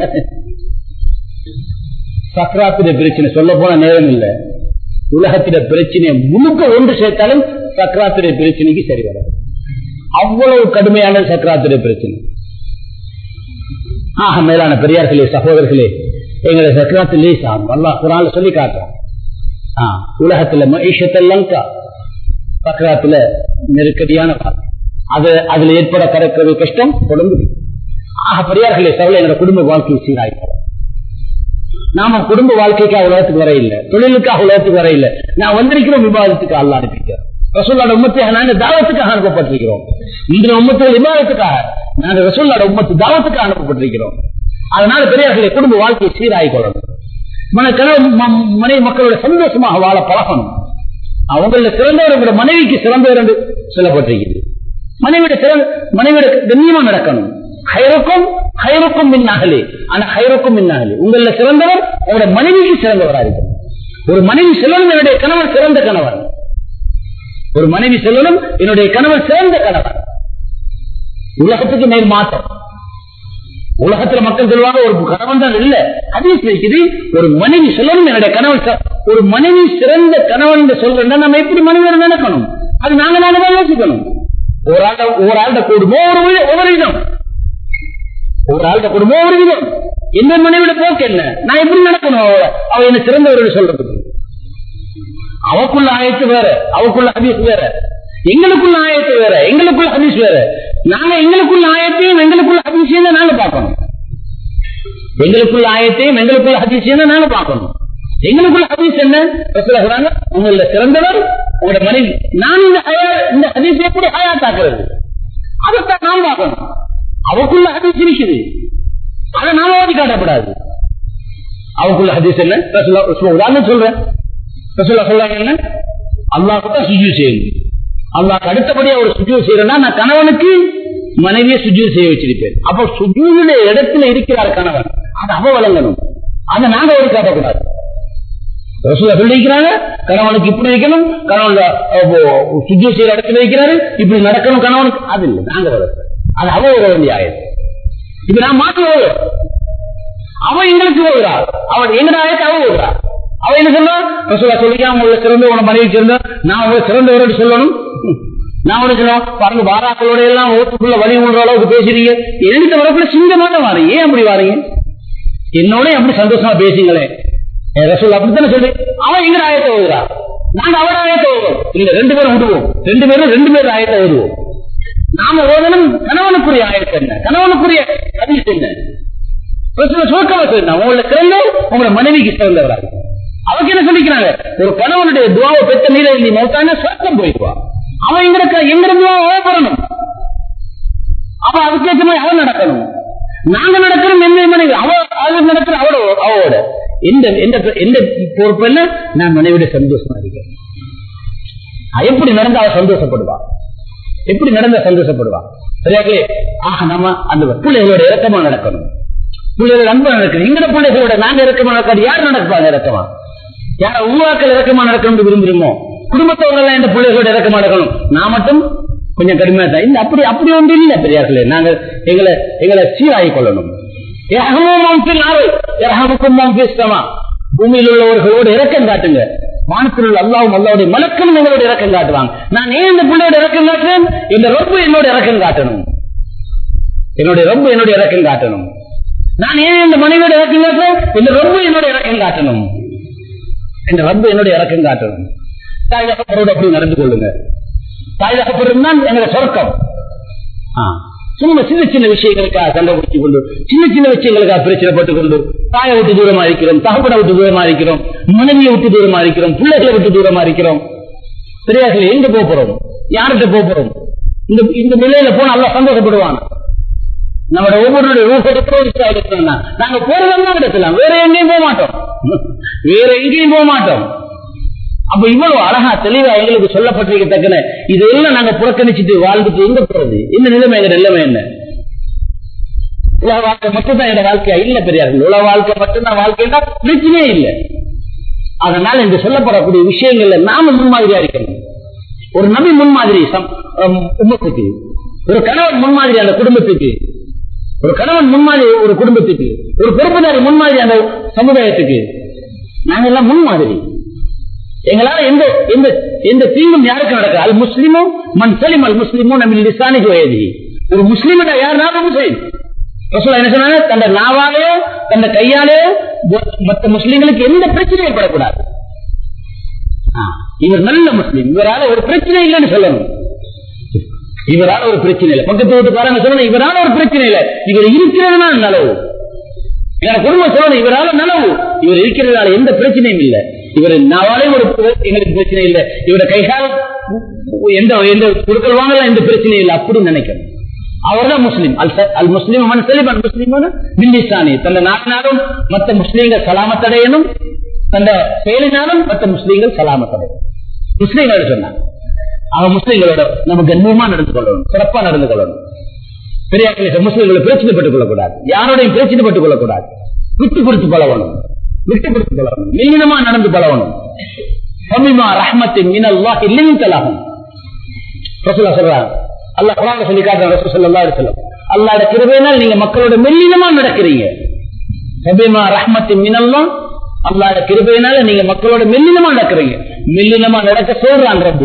சக்கராத்திர பிரச்சனை சொல்ல போன நேரம் இல்ல உலகத்தில பிரச்சனையை முழுக்க ஒன்று சேர்த்தாலும் சக்கராத்திர பிரச்சனைக்கு சரி வராது அவ்வளவு கடுமையான சக்கராத்திர பிரச்சனை ஆக மேலான பெரியார்களே சகோதரர்களே எங்களை சக்கராத்திலே சாகும் அல்லாஹ் குரான்ல சொல்லி காட்டுறான் ஆ, உலகத்துல மகிஷத்தெல்லாம்க்கா சக்கராத்துல நெருக்கடியான வாழ்க்கை அது அதுல ஏற்பட கறக்கிறது கஷ்டம் தொடர்ந்து ஆக பெரியார்களே சவலை எங்க குடும்ப வாழ்க்கை சீராய்க்கிறோம் நாம குடும்ப வாழ்க்கைக்காக உலகத்துக்கு வர இல்ல தொழிலுக்காக உலகத்துக்கு வர இல்ல நான் வந்திருக்கிறோம் விவாதத்துக்கு அல்ல அனுப்பிக்கிறோம் ரசூல்லாட உம்மத்தை நாங்க தாவத்துக்காக அனுப்பப்பட்டிருக்கிறோம் இன்று உம்மத்து விவாதத்துக்காக நாங்க ரசூல்லாட உம்மத்து தாவத்துக்காக அனுப்பப்பட்டிருக்கிறோம் அதனால பெரியார்களே குடும்ப வாழ்க்கையை சீராய் கொள்ளணும் மன கனவு ம- மனைவி மக்களோட சந்தோஷமாக வாழ பழகணும் அவங்கள சிறந்தவர் உங்களோட மனைவிக்கு சிறந்தவர் என்று சொல்லப்பட்டிருக்கிறது மனைவியோட சிறந்த மனைவியோட கண்ணியமா நடக்கணும் ஹைருக்கும் ஹைருக்கும் மின்னாகலே ஆனா ஹைருக்கும் மின்னாகலே உங்கள சிறந்தவர் உங்களோட மனைவிக்கு சிறந்தவரா இருக்கணும் ஒரு மனைவி செல்லணும் என்னுடைய கணவன் சிறந்த கணவன் ஒரு மனைவி செல்லணும் என்னுடைய கணவன் சிறந்த கணவன் உலகத்துக்கு மேல் மாற்றம் உலகத்துல மக்கள் சொல்லுவாங்க ஒரு கணவன் தான் இல்ல ஹதீஸ் இருக்குது ஒரு மனைவி சொல்லணும் என்னுடைய கணவன் ச- ஒரு மனைவி சிறந்த கணவன் என்று சொல்றேன்னா நம்ம எப்படி மனைவியை நினைக்கணும் அது நாங்க நாங்க தான் யோசிக்கணும் ஒரு ஆள் ஒரு ஆள்கிட்ட கூடுமோ ஒரு வி- ஒவ்வொரு விதம் ஒரு ஆள்கிட்ட கூடுமோ ஒரு விதம் எந்த மனைவியோட போக்கு என்ன நான் எப்படி நடக்கணும் அவ அவ என்ன சிறந்தவர்கள் சொல்றதுக்கு அவக்குள்ள ஆயத்து வேற அவக்குள்ள ஹதீஸ் வேற எங்களுக்குள்ள ஆயத்து வேற எங்களுக்குள்ள ஹதீஸ் வேற நாங்க எங்களுக்குள்ள ஆயத்தையும் எங்களுக்குள்ள ஹதீஸையும் தான் நாங்க பார்க்கணும் எங்களுக்குள்ள ஆயத்தையும் எங்களுக்குள்ள ஹதீஸையும் தான் நாங்க பார்க்கணும் எங்களுக்குள்ள ஹதீஸ் என்ன ரசூலுல்லாஹி சொல்றாங்க உங்கள சிறந்தவர் உங்களோட மனைவி நான் இந்த ஹயா இந்த ஹதீஸ் எப்படி ஹயாத்தாக்குறது அதைத்தான் நாம் பார்க்கணும் அவக்குள்ள ஹதீஸ் இருக்குது அதை நாம ஓடி காட்டப்படாது அவக்குள்ள ஹதீஸ் என்ன ரசூலுல்லாஹ் சும்மா உதாரணம் சொல்றேன் ரசூலுல்லாஹ் சொல்றாங்க என்ன அல்லாஹ் தான் சுஜூ செய்யணும் அல்லாஹ் அடுத்தபடியா ஒரு சுஜூ செய்யறேன்னா நான் கணவனுக்கு மனைவியை சுஜூ செய்ய வச்சிருப்பேன் அப்ப சுஜூனுடைய இடத்துல இருக்கிறார் கணவன் அது அவ வழங்கணும் அதை நாங்க ஒரு காட்டக்கூடாது ரசூலா சொல்லிக்கிறாங்க கணவனுக்கு இப்படி வைக்கணும் கணவன் சுஜூ செய்யற இடத்துல வைக்கிறாரு இப்படி நடக்கணும் கணவனுக்கு அது இல்லை நாங்க வளர்ப்போம் அது அவ வர வேண்டிய ஆயிரம் இப்ப நான் மாற்றி வருவேன் அவன் எங்களுக்கு வருகிறா அவன் எங்க ஆயத்தை அவன் வருகிறா அவன் என்ன சொல்றா ரசூலா சொல்லிக்காம உங்களை சிறந்த உன மனைவி சிறந்த நான் உங்களை சிறந்தவரோடு சொல்லணும் நான் உனக்கு சொல்லணும் பாருங்க வாராக்களோட எல்லாம் ஓட்டுக்குள்ள வழி விடுற அளவுக்கு பேசுறீங்க எழுந்த வரப்புல சிங்கமாக வாரீங்க ஏன் அப்படி வாரீங்க என்னோட அப்படி சந்தோஷமா பேசுங்களேன் என் ரசூல் அப்படித்தானே சொல்லி அவன் எங்க ஆயத்தை வருகிறா நாங்க அவட ஆயத்தை வருவோம் இல்ல ரெண்டு பேரும் விடுவோம் ரெண்டு பேரும் ரெண்டு பேரும் ஆயத்தை வருவோம் நாம ஓதனும் கணவனுக்குரிய ஆயத்தை என்ன கணவனுக்குரிய ஹதீஸ் என்ன பிரச்சனை சுருக்கமா சொல்லிருந்தா உங்களை சிறந்த உங்களை மனைவிக்கு சிறந்தவரா அவங்க என்ன சொல்லிக்கிறாங்க ஒரு கணவனுடைய துவாவை பெற்ற நீல நீ மௌத்தான சொர்க்கம் போயிடுவா அவன் எங்க இருக்க எங்க இருந்துவா ஓப்படணும் அப்ப அதுக்கேற்ற மாதிரி அவன் நடக்கணும் நாங்க நடக்கிறோம் என்ன மனைவி அவ அவ நடக்கிற அவளோ அவளோட எந்த எந்த எந்த பொறுப்பு என்ன நான் மனைவிட சந்தோஷமா இருக்கேன் அது எப்படி நடந்தா அவ சந்தோஷப்படுவா எப்படி நடந்தா சந்தோஷப்படுவா சரியாக்கே ஆக நம்ம அந்த பிள்ளைகளோட இறக்கமா நடக்கணும் பிள்ளைகள் அன்பா நடக்கணும் எங்கட பிள்ளைகளோட நாங்க இறக்கமா நடக்காது யார் நடப்பாங்க இறக்கமா யார உருவாக்கள் இறக்கமா நடக்கணும்னு விரும்புறோமோ குடும்பத்தவங்க எல்லாம் இந்த பிள்ளைகளோட இறக்கமா நடக்கணும் நான் மட்டும் கொஞ்சம் கடுமையா தான் இல்ல அப்படி அப்படி ஒன்று இல்ல பெரியார்களே நாங்க எங்களை எங்களை சீராகிக் கொள்ளணும் பூமியில் உள்ளவர்களோடு இறக்கம் காட்டுங்க வானத்தில் உள்ள அல்லாவும் அல்லாவுடைய மலக்களும் எங்களோட இறக்கம் காட்டுவாங்க நான் ஏன் இந்த பிள்ளையோட இறக்கம் காட்டுறேன் இந்த ரொம்ப என்னோட இறக்கம் காட்டணும் என்னுடைய ரொம்ப என்னுடைய இறக்கம் காட்டணும் நான் ஏன் இந்த மனைவியோட இறக்கம் காட்டுறேன் இந்த ரொம்ப என்னோட இறக்கம் காட்டணும் என் ரப்பு என்னுடைய இறக்கம் காட்டணும் தாய் தகப்பரோடு அப்படி நடந்து கொள்ளுங்க தாய் தகப்பரும் தான் எங்களை சொர்க்கம் ஆ. சும்மா சின்ன சின்ன விஷயங்களுக்காக சண்டை பிடிச்சு கொண்டு சின்ன சின்ன விஷயங்களுக்காக பிரச்சனைப்பட்டுக் கொண்டு தாயை விட்டு தூரமா இருக்கிறோம் தகப்பனை விட்டு தூரமா இருக்கிறோம் மனைவியை விட்டு தூரமா இருக்கிறோம் பிள்ளைகளை விட்டு தூரமா இருக்கிறோம் பெரியார்கள் எங்க போக போறோம் யார்கிட்ட போக போறோம் இந்த இந்த நிலையில போனா நல்லா சந்தோஷப்படுவான் நம்மளோட ஒவ்வொருடைய ரூபத்தை நாங்க போறதெல்லாம் எடுக்கலாம் வேற எங்கேயும் போக மாட்டோம் வேற எங்கேயும் போக மாட்டோம் அப்ப இவ்வளவு அழகா தெளிவா எங்களுக்கு சொல்லப்பட்டிருக்கத்தக்கன இதெல்லாம் நாங்க புறக்கணிச்சுட்டு வாழ்ந்துட்டு எங்க போறது இந்த நிலைமை எங்க நிலைமை என்ன உலக வாழ்க்கை மட்டும்தான் எங்க வாழ்க்கையா இல்ல பெரியார்கள் உலக வாழ்க்கை மட்டும்தான் வாழ்க்கைன்னா பிரச்சனையே இல்லை அதனால இந்த சொல்லப்படக்கூடிய விஷயங்கள்ல நாம முன்மாதிரியா இருக்கணும் ஒரு நபி முன்மாதிரி சம்- அம், உம்மத்துக்கு ஒரு கணவன் முன்மாதிரி அந்த குடும்பத்துக்கு ஒரு கணவன் முன்மாதிரி ஒரு குடும்பத்துக்கு ஒரு பொறுப்புதாரி முன்மாதிரி அந்த சமுதாயத்துக்கு நாங்க எல்லாம் முன்மாதிரி எங்களால எந்த எந்த எந்த தீங்கும் யாருக்கு நடக்காது அல் முஸ்லிமும் மண் சலிம் அல் முஸ்லிமும் நம்ம லிசானிக்கு வயதி ஒரு முஸ்லிமிட யாருனாலும் முஸ்லீம் ரசூலா என்ன சொன்னாங்க தந்த நாவாலேயோ தந்த கையாலேயோ ம- மற்ற முஸ்லிம்களுக்கு எந்த பிரச்சனையும் ஏற்படக்கூடாது ஆ, இவர் நல்ல முஸ்லீம் இவரால ஒரு பிரச்சனை இல்லைன்னு சொல்லணும் இவரால ஒரு பிரச்சனை இல்லை பக்கத்து வீட்டுக்காரங்க சொல்லணும் இவரால ஒரு பிரச்சனை இல்லை இவர் இருக்கிறதுனா நலவு எங்க குடும்பம் சொல்லணும் இவரால நலவு இவர் இருக்கிறதால எந்த பிரச்சனையும் இல்லை இவர் நாவாலே ஒரு பிர- எங்களுக்கு பிரச்சனை இல்லை இவர கைகால் எந்த எந்த குடுக்கல் வாங்கலாம் எந்த பிரச்சனையும் இல்லை அப்படின்னு நினைக்கணும் அவர்தான் முஸ்லீம் அல் ச- அல் முஸ்லீம் மன் சலீம் அல் முஸ்லீம் பில்லிசானி தந்த நாட்டினாலும் மற்ற முஸ்லீம்கள் சலாமத்தடையணும் தந்த செயலினாலும் மற்ற முஸ்லீம்கள் சலாமத்தடையணும் முஸ்லீம்கள் சொன்னாங்க அவன் முஸ்லீம்களோட நம்ம கண்ணியமா நடந்து கொள்ளணும் சிறப்பா நடந்து கொள்ளணும் பெரியாக்களை முஸ்லீம்களை பிரச்சனைப்பட்டுக் கொள்ளக்கூடாது யாரோடையும் பிரச்சனைப்பட்டுக் கொள்ளக்கூடாது விட்டு கொடுத்து பழகணும் விட்டு கொடுத்து பழகணும் மீனமா நடந்து பழகணும் சமிமா ரஹ்மத்தின் மினல்லா இல்லையும் தலாகும் ரசூலா சொல்றாங்க அல்லாஹ் குரான் சொல்லி காட்டுறாங்க ரசூல் ஸல்லல்லாஹு அலைஹி வஸல்லம் அல்லாஹ்வுடைய கிருபையினால் நீங்க மக்களோட மெல்லினமா நடக்கிறீங்க சபிமா ரஹ்மத்தின் மினல்லா அல்லாஹ்வுடைய கிருபையினால நீங்க மக்களோட மெல்லினமா நடக்கிறீங்க மெல்லினமா நடக்க சொல்றான் ரப்பு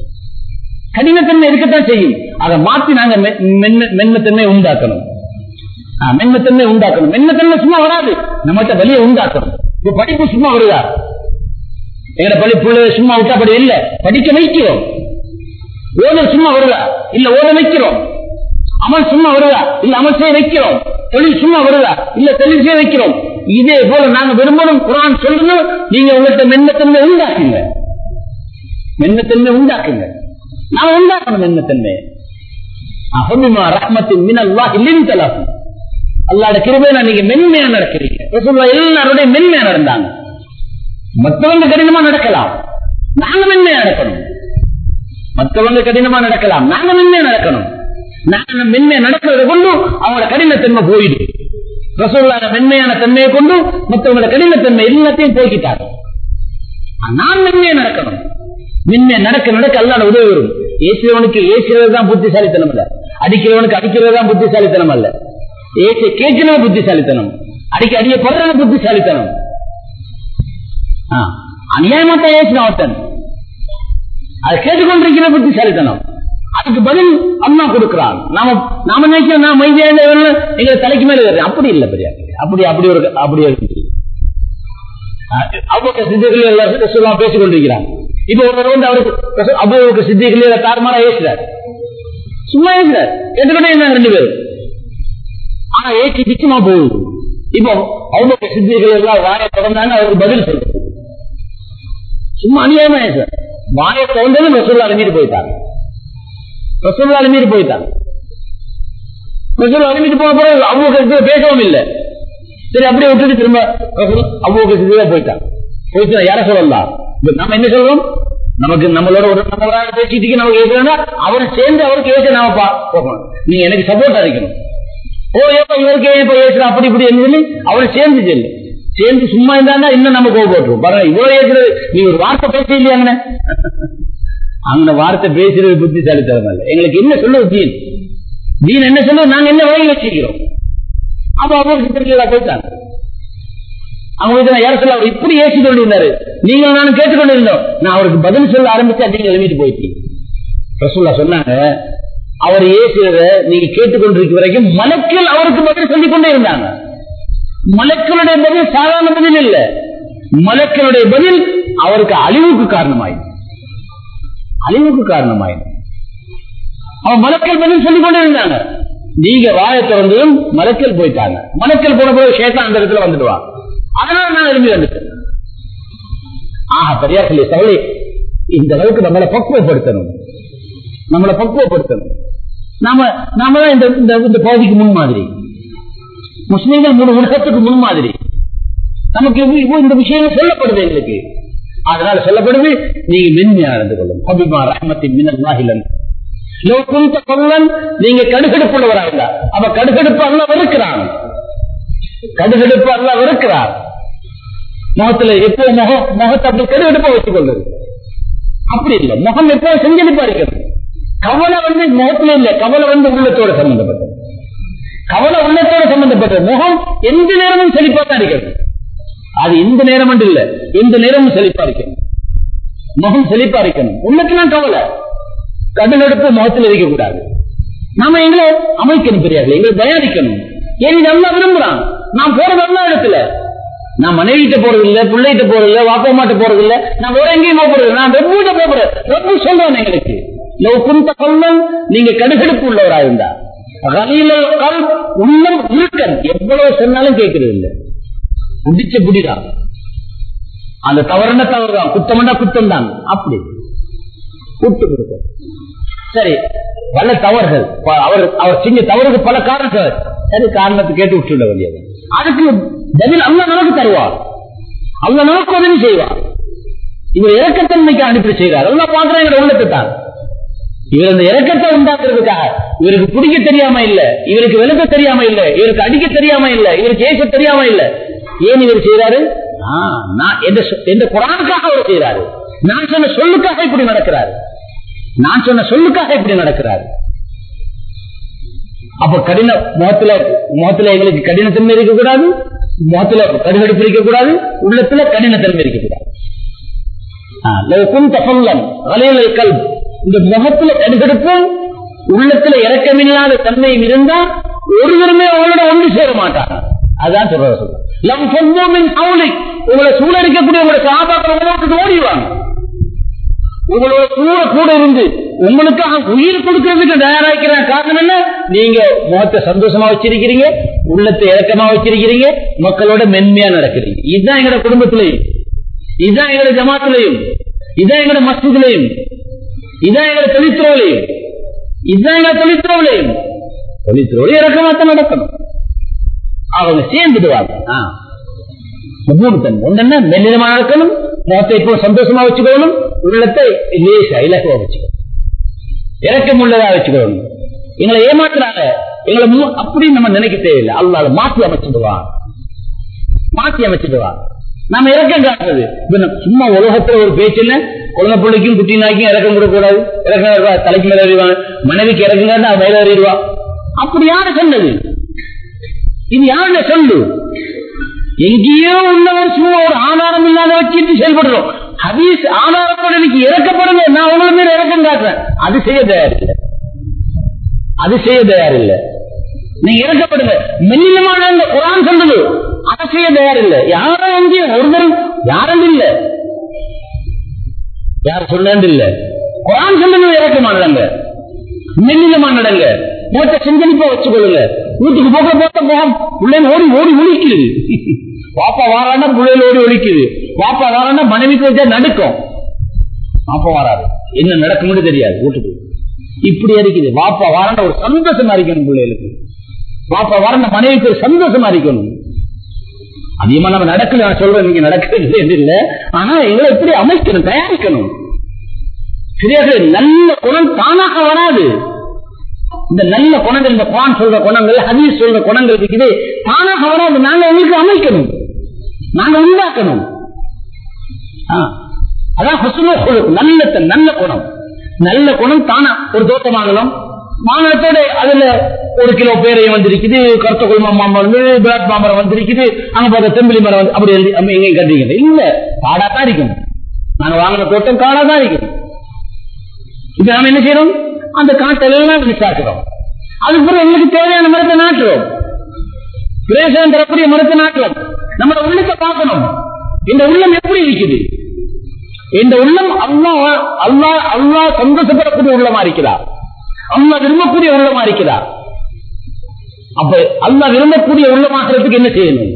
கடினத்தன்மை இருக்கத்தான் செய்யும் அதை மாத்தி நாங்க மெ- மென்ம- மென்மத்தன்மை உண்டாக்கணும் ஆ, மென்மத்தன்மை உண்டாக்கணும் மென்மத்தன்மை சும்மா வராது நம்மகிட்ட வழியை உண்டாக்கணும் இப்ப படிப்பு சும்மா வருதா எங்கட பள்ளி பிள்ளை சும்மா விட்டா படி இல்ல படிக்க வைக்கிறோம் ஓதல் சும்மா வருதா இல்ல ஓத வைக்கிறோம் அமல் சும்மா வருதா இல்ல அமல் செய்ய வைக்கிறோம் தொழில் சும்மா வருதா இல்ல தொழில் செய்ய வைக்கிறோம் இதே போல நாங்க விரும்பணும் குரான் சொல்றது நீங்க உங்கள்கிட்ட மென்மத்தன்மை உண்டாக்குங்க மென்மத்தன்மை உண்டாக்குங்க நான் உண்டாக்கணும் மென்மத்தன்மை அஹபிமா ரஹ்மத்தின் மின் அல்லாஹ் இல்லின் தலாகும் அல்லாட கிருபையில நீங்க மென்மையா நடக்கிறீங்க ரசூலுல்லாஹ் எல்லாரோட மென்மையா நடந்தாங்க மற்றவங்க கடினமா நடக்கலாம் நாங்க மென்மையா நடக்கணும் மற்றவங்க கடினமா நடக்கலாம் நாங்க மென்மையா நடக்கணும் நாங்க மென்மையா நடக்கிறத கொண்டு அவங்களோட கடினத்தன்மை போயிடு ரசூல்லான மென்மையான தன்மையை கொண்டு மற்றவங்களோட கடினத்தன்மை எல்லாத்தையும் போய்கிட்டாங்க நான் மென்மையா நடக்கணும் மென்மையா நடக்க நடக்க அல்லாட உதவி வரும் ஏசுறவனுக்கு ஏசுறது தான் புத்திசாலித்தனம் அல்ல அடிக்கிறவனுக்கு அடிக்கிறது தான் புத்திசாலித்தனம் அல்ல ஏச கேட்கிறது புத்திசாலித்தனம் அடிக்க அடிய படுறது புத்திசாலித்தனம் ஆ, அநியாயமா தான் ஏசுறான் ஒருத்தன் அதை கேட்டுக்கொண்டிருக்கிற புத்திசாலித்தனம் அதுக்கு பதில் அம்மா கொடுக்கிறான் நாம நாம நினைக்கிறோம் நான் மைதியா எங்க தலைக்கு மேல ஏறுறேன். அப்படி இல்ல பெரியா அப்படி அப்படி ஒரு அப்படி ஒரு அவ்வளவு சித்திகள் எல்லாரும் சொல்லாம பேசிக் கொண்டிருக்கிறாங்க இப்ப ஒருவர் வந்து அவருக்கு அவ்வளவு சித்திகள் தாறுமாறா ஏசுறார் சும்மா ஏசுறார் கேட்டுக்கிட்டே இருந்தாங்க ரெண்டு பேரும் ஆனா ஏற்றி நிச்சயமா போகுது இப்போ அவங்க சித்திகள் எல்லாம் வாயை திறந்தாங்க அவருக்கு பதில் சொல்றது சும்மா அநியாயமா சார் வாயை திறந்ததும் ரசூல்லா அழிஞ்சிட்டு போயிட்டாங்க ரசூல்லா அழிஞ்சிட்டு போயிட்டாங்க ரசூல்லா அழிஞ்சிட்டு போன பிறகு அவங்க பேசவும் இல்லை சரி அப்படியே விட்டுட்டு திரும்ப அவங்க சித்தியா போயிட்டாங்க போயிட்டு யார சொல்லலாம் இப்ப நம்ம என்ன சொல்றோம் நமக்கு நம்மளோட ஒரு நம்மளோட பேசிட்டு நமக்கு ஏற்கனவே அவரை சேர்ந்து அவருக்கு ஏற்ற நாம பா போகணும் நீங்க எனக்கு சப்போர்ட் அளிக்கணும் ஓ ஏப்பா இவருக்கு ஏன் இப்ப ஏசுற அப்படி இப்படி என்று சொல்லி அவரை சேர்ந்து செல்லு சேர்ந்து சும்மா இருந்தா இன்னும் நம்ம கோவம் போட்டுருவோம் பாருங்க இவ்வளவு ஏசுறது நீ ஒரு வார்த்தை பேச இல்லையாங்கண்ணே அந்த வார்த்தை பேசுறது புத்திசாலித்தனம் அல்ல எங்களுக்கு என்ன சொல்லுவது தீன் தீன் என்ன சொல்லுவது நாங்க என்ன வழி வச்சிருக்கிறோம் அப்ப அவருக்கு திருவிழா போயிட்டாங்க அவங்க யார சொல்ல அவர் இப்படி ஏசி கொண்டு இருந்தாரு நீங்க நானும் கேட்டுக்கொண்டிருந்தோம் நான் அவருக்கு பதில் சொல்ல ஆரம்பிச்சா நீங்க எழுதிட்டு போயிட்டீங்க ரசூல்லா சொன்னாங்க அவர் ஏசுறத நீங்க கேட்டுக்கொண்டிருக்க வரைக்கும் மலக்கள் அவருக்கு பதில் சொல்லிக் கொண்டே இருந்தாங்க மலக்களுடைய பதில் சாதாரண பதில் இல்ல மலக்களுடைய பதில் அவருக்கு அழிவுக்கு காரணமாயிடும் அழிவுக்கு காரணமாயிடும் அவன் மலக்கள் பதில் சொல்லிக் கொண்டே இருந்தாங்க நீங்க வாயை திறந்ததும் மலக்கல் போயிட்டாங்க மலக்கல் போன போது சேத்தான் அந்த இடத்துல வந்துடுவான் அதனால நான் எழுதி வந்துட்டேன் ஆஹா பெரியார்களே சவலை இந்த அளவுக்கு நம்மளை பக்குவப்படுத்தணும் நம்மளை பக்குவப்படுத்தணும் நாம நாம தான் இந்த இந்த- இந்த பகுதிக்கு முன் மாதிரி முஸ்லீம்கள் முழு உலகத்துக்கு முன் மாதிரி நமக்கு இவ்வ- இவ்வ- இந்த விஷயங்கள் சொல்லப்படுது எங்களுக்கு அதனால சொல்லப்படுது நீங்க மென்மையா நடந்து கொள்ளும் ஹபிமா ரஹமத்தின் மினல்லாஹிலன் லோ குந்த கொல்லன் நீங்க கடுகடுப்புள்ளவரா இருந்தா அவ கடுகடுப்பு அல்ல வெறுக்கிறான் கடுகடுப்பு அல்ல வெறுக்கிறார் முகத்துல எப்போ முகம் முகத்தை அப்படி கடுகடுப்பா வச்சுக் கொள்ளுது அப்படி இல்லை முகம் எப்போ செஞ்செடுப்பா இருக்கிறது கவலை வந்து முகத்துல இல்ல கவலை வந்து உள்ளத்தோட சம்பந்தப்பட்டது கவலை உள்ளத்தோட சம்பந்தப்பட்டது முகம் எந்த நேரமும் செழிப்பா தான் இருக்கிறது அது எந்த நேரம் மட்டும் இல்ல எந்த நேரமும் செழிப்பா இருக்கணும் முகம் செழிப்பா இருக்கணும் உள்ளத்துல கவலை கடலெடுப்பு முகத்தில் இருக்கக்கூடாது நாம எங்களை அமைக்கணும் பெரியார்கள் எங்களை தயாரிக்கணும் ஏன் நல்லா விரும்புறான் நான் போறது எல்லா இடத்துல நான் மனைவிட்ட போறது இல்ல பிள்ளைகிட்ட போறது இல்ல வாப்பா மாட்ட போறது இல்ல நான் வேற எங்கேயும் போக போறது இல்ல. நான் வெப்பூட்ட போறேன் வெப்பு சொல்றேன் எங்களுக்கு லவ் குந்த கொல்லம் நீங்க கடுகடுப்பு உள்ளவரா இருந்தா கலீலல் கல்ப், உள்ளம் உருக்கன் எவ்வளவு சொன்னாலும் கேட்கறது இல்ல புடிச்ச புடிதான் அந்த தவறுன தவறுதான் குத்தம்னா குத்தம் தான் அப்படி கூட்டு கொடுக்கும் சரி பல தவறுகள் ப- அவர் அவர் செஞ்ச தவறுக்கு பல காரணங்கள் சரி காரணத்தை கேட்டு விட்டுள்ள வேண்டியது அதுக்கு பதில் அல்ல நமக்கு தருவார் அல்ல நமக்கு உதவி செய்வார் இவர் இறக்கத்தன்மைக்கு அனுப்பி செய்கிறார் எல்லாம் பாக்குறேன் எங்க உள்ளத்தை தான் இவர் அந்த இறக்கத்தை உண்டாக்குறதுக்காக இவருக்கு பிடிக்க தெரியாம இல்ல இவருக்கு விளக்க தெரியாம இல்ல இவருக்கு அடிக்க தெரியாம இல்ல இவருக்கு ஏச தெரியாம இல்ல ஏன் இவர் செய்யறாரு ஆ, நான் எந்த சொ- எந்த குரானுக்காக அவர் செய்யறாரு நான் சொன்ன சொல்லுக்காக இப்படி நடக்கிறாரு நான் சொன்ன சொல்லுக்காக இப்படி நடக்கிறாரு அப்ப கடின முகத்துல முகத்துல எங்களுக்கு கடினத்தன்மை இருக்கக்கூடாது முகத்துல கடுகடுப்பு இருக்கக்கூடாது உள்ளத்துல கடினத்தன்மை இருக்கக்கூடாது ஆ, லவ் குந்த ஃபல்லன் கலீலல் கல்ப். இந்த முகத்துல கடுகடுப்பும் உள்ளத்துல இறக்கமில்லாத தன்மையும் இருந்தா ஒருவருமே அவங்களோட ஒன்று சேர மாட்டாங்க அதான் சொல்ற சொல்ல லம் ஃபவ்வமின் ஹவுலிக். உங்களை சூழ இருக்கக்கூடிய உங்களோட சாபாக்கள் உங்களை விட்டுட்டு ஓடிடுவாங்க உங்களோட சூழ கூட இருந்து உங்களுக்காக உயிர் கொடுக்கறதுக்கு தயாராக்கிற காரணம் என்ன நீங்க முகத்தை சந்தோஷமா வச்சிருக்கிறீங்க உள்ளத்தை இறக்கமா வச்சிருக்கிறீங்க மக்களோட மென்மையா நடக்கிறீங்க இதுதான் எங்களோட குடும்பத்திலையும் இதுதான் எங்களோட ஜமாத்திலையும் இதுதான் எங்களோட மஸ்ஜிதிலையும் இதுதான் எங்களோட தொழிற்துறையிலையும் இதுதான் எங்களோட தொழிற்துறையிலையும் தொழிற்துறை இறக்கமாத்தான் நடக்கணும் அவங்க சேர்ந்துடுவாங்க ஆ. முகூர்த்தம் ஒன்னா மெல்லிதமா நடக்கணும் முகத்தை இப்போ சந்தோஷமா வச்சுக்கணும் உள்ளத்தை லேசா இலகுவா வச்சுக்கணும் இறக்கம் உள்ளதா வச்சுக்கணும் எங்களை ஏமாத்துறாங்க எங்களை மு- அப்படி நம்ம நினைக்க தேவையில்லை அல்லாத மாற்றி அமைச்சிடுவான் மாற்றி அமைச்சிடுவான் நாம இறக்கம் காட்டுறது இப்ப நம்ம சும்மா உலகத்துல ஒரு பேச்சு இல்ல குழந்தை பிள்ளைக்கும் குட்டி நாய்க்கும் இறக்கம் கொடுக்கக்கூடாது இறக்கம் இருக்கா, தலைக்கு மேல ஏறிடுவான் மனைவிக்கு இறக்குங்க அவன் மேல ஏறிடுவான் அப்படி யாரு சொன்னது இது யாருடைய சொல்லு எங்கேயோ உள்ளவர் சும்மா ஒரு ஆதாரம் இல்லாத வச்சுட்டு செயல்படுறோம் ஹதீஸ் ஆதாரத்தோட எனக்கு இறக்கப்படுங்க நான் உங்களை மேல இறக்கம் காட்டுறேன் அது செய்ய தயார் இல்லை அது செய்ய தயார் இல்லை நீங்க இறக்கப்படுங்க மெல்லினமான இந்த குரான் சொல்றது அதை செய்ய தயார் இல்லை யாரும் எங்கேயும் ஒருவரும் யாரும் இல்லை யார் சொன்னது இல்ல குரான் சொல்றது இறக்கமானதாங்க மெல்லினமா நடங்க முகத்தை செஞ்சலிப்பா வச்சுக்கொள்ளுங்க வீட்டுக்கு போக போட்ட முகம் பிள்ளைங்க ஓடி ஓடி ஒழிக்குது பாப்பா வாராண்டா பிள்ளைகள் ஓடி ஒழிக்குது பாப்பா வாராண்டா மனைவிக்கு வச்சா நடுக்கும் பாப்பா வாராது என்ன நடக்கும்னு தெரியாது வீட்டுக்கு இப்படி இருக்குது வாப்பா வாராண்டா ஒரு சந்தோஷமா இருக்கணும் பிள்ளைகளுக்கு பாப்பா வாராண்டா மனைவிக்கு ஒரு சந்தோஷமா இருக்கணும் அதிகமா நம்ம நடக்கல நான் சொல்றேன் நீங்க நடக்கிறது என்று இல்ல ஆனா எங்களை எப்படி அமைக்கணும் தயாரிக்கணும் சரியாக நல்ல குணம் தானாக வராது இந்த நல்ல குணங்கள் இந்த குரான் சொல்ற குணங்கள் ஹதீஸ் சொல்ற குணங்கள் இருக்குது தானாக வராது நாங்க எங்களுக்கு அமைக்கணும் நாங்க உண்டாக்கணும் ஆ. அதான் ஹுஸ்னுல் குலுக், நல்ல த- நல்ல குணம் நல்ல குணம் தானா ஒரு தோட்டம் வாங்கணும் வாங்கினத்தோட அதுல ஒரு கிலோ பேரையும் வந்திருக்குது கருத்த குழும மாம்பரம் வந்து பிளாக் மாம்பரம் வந்திருக்குது அங்க பார்த்த செம்பிலி மரம் வந்து அப்படி எழுதி அப்படி எங்கேயும் கட்டிக்கிறது இல்ல காடா தான் இருக்கும் நாங்க வாங்கின தோட்டம் காடா தான் இருக்கும் இப்ப நாம என்ன செய்யறோம் அந்த காட்டெல்லாம் விசாரிக்கிறோம் அதுக்கு பிறகு எங்களுக்கு தேவையான மரத்தை நாட்டுறோம் பிரேசனம் தரக்கூடிய மரத்தை நாட்டுறோம் நம்மளோட உள்ளத்தை பார்க்கணும் இந்த உள்ளம் எப்படி இருக்குது இந்த உள்ளம் அல்லா அல்லா அல்லா சந்தோஷப்படக்கூடிய உள்ளமா இருக்கிறார் அல்லா விரும்பக்கூடிய உள்ளமா இருக்கிறார் அப்ப அல்லா விரும்பக்கூடிய உள்ளமாகிறதுக்கு என்ன செய்யணும்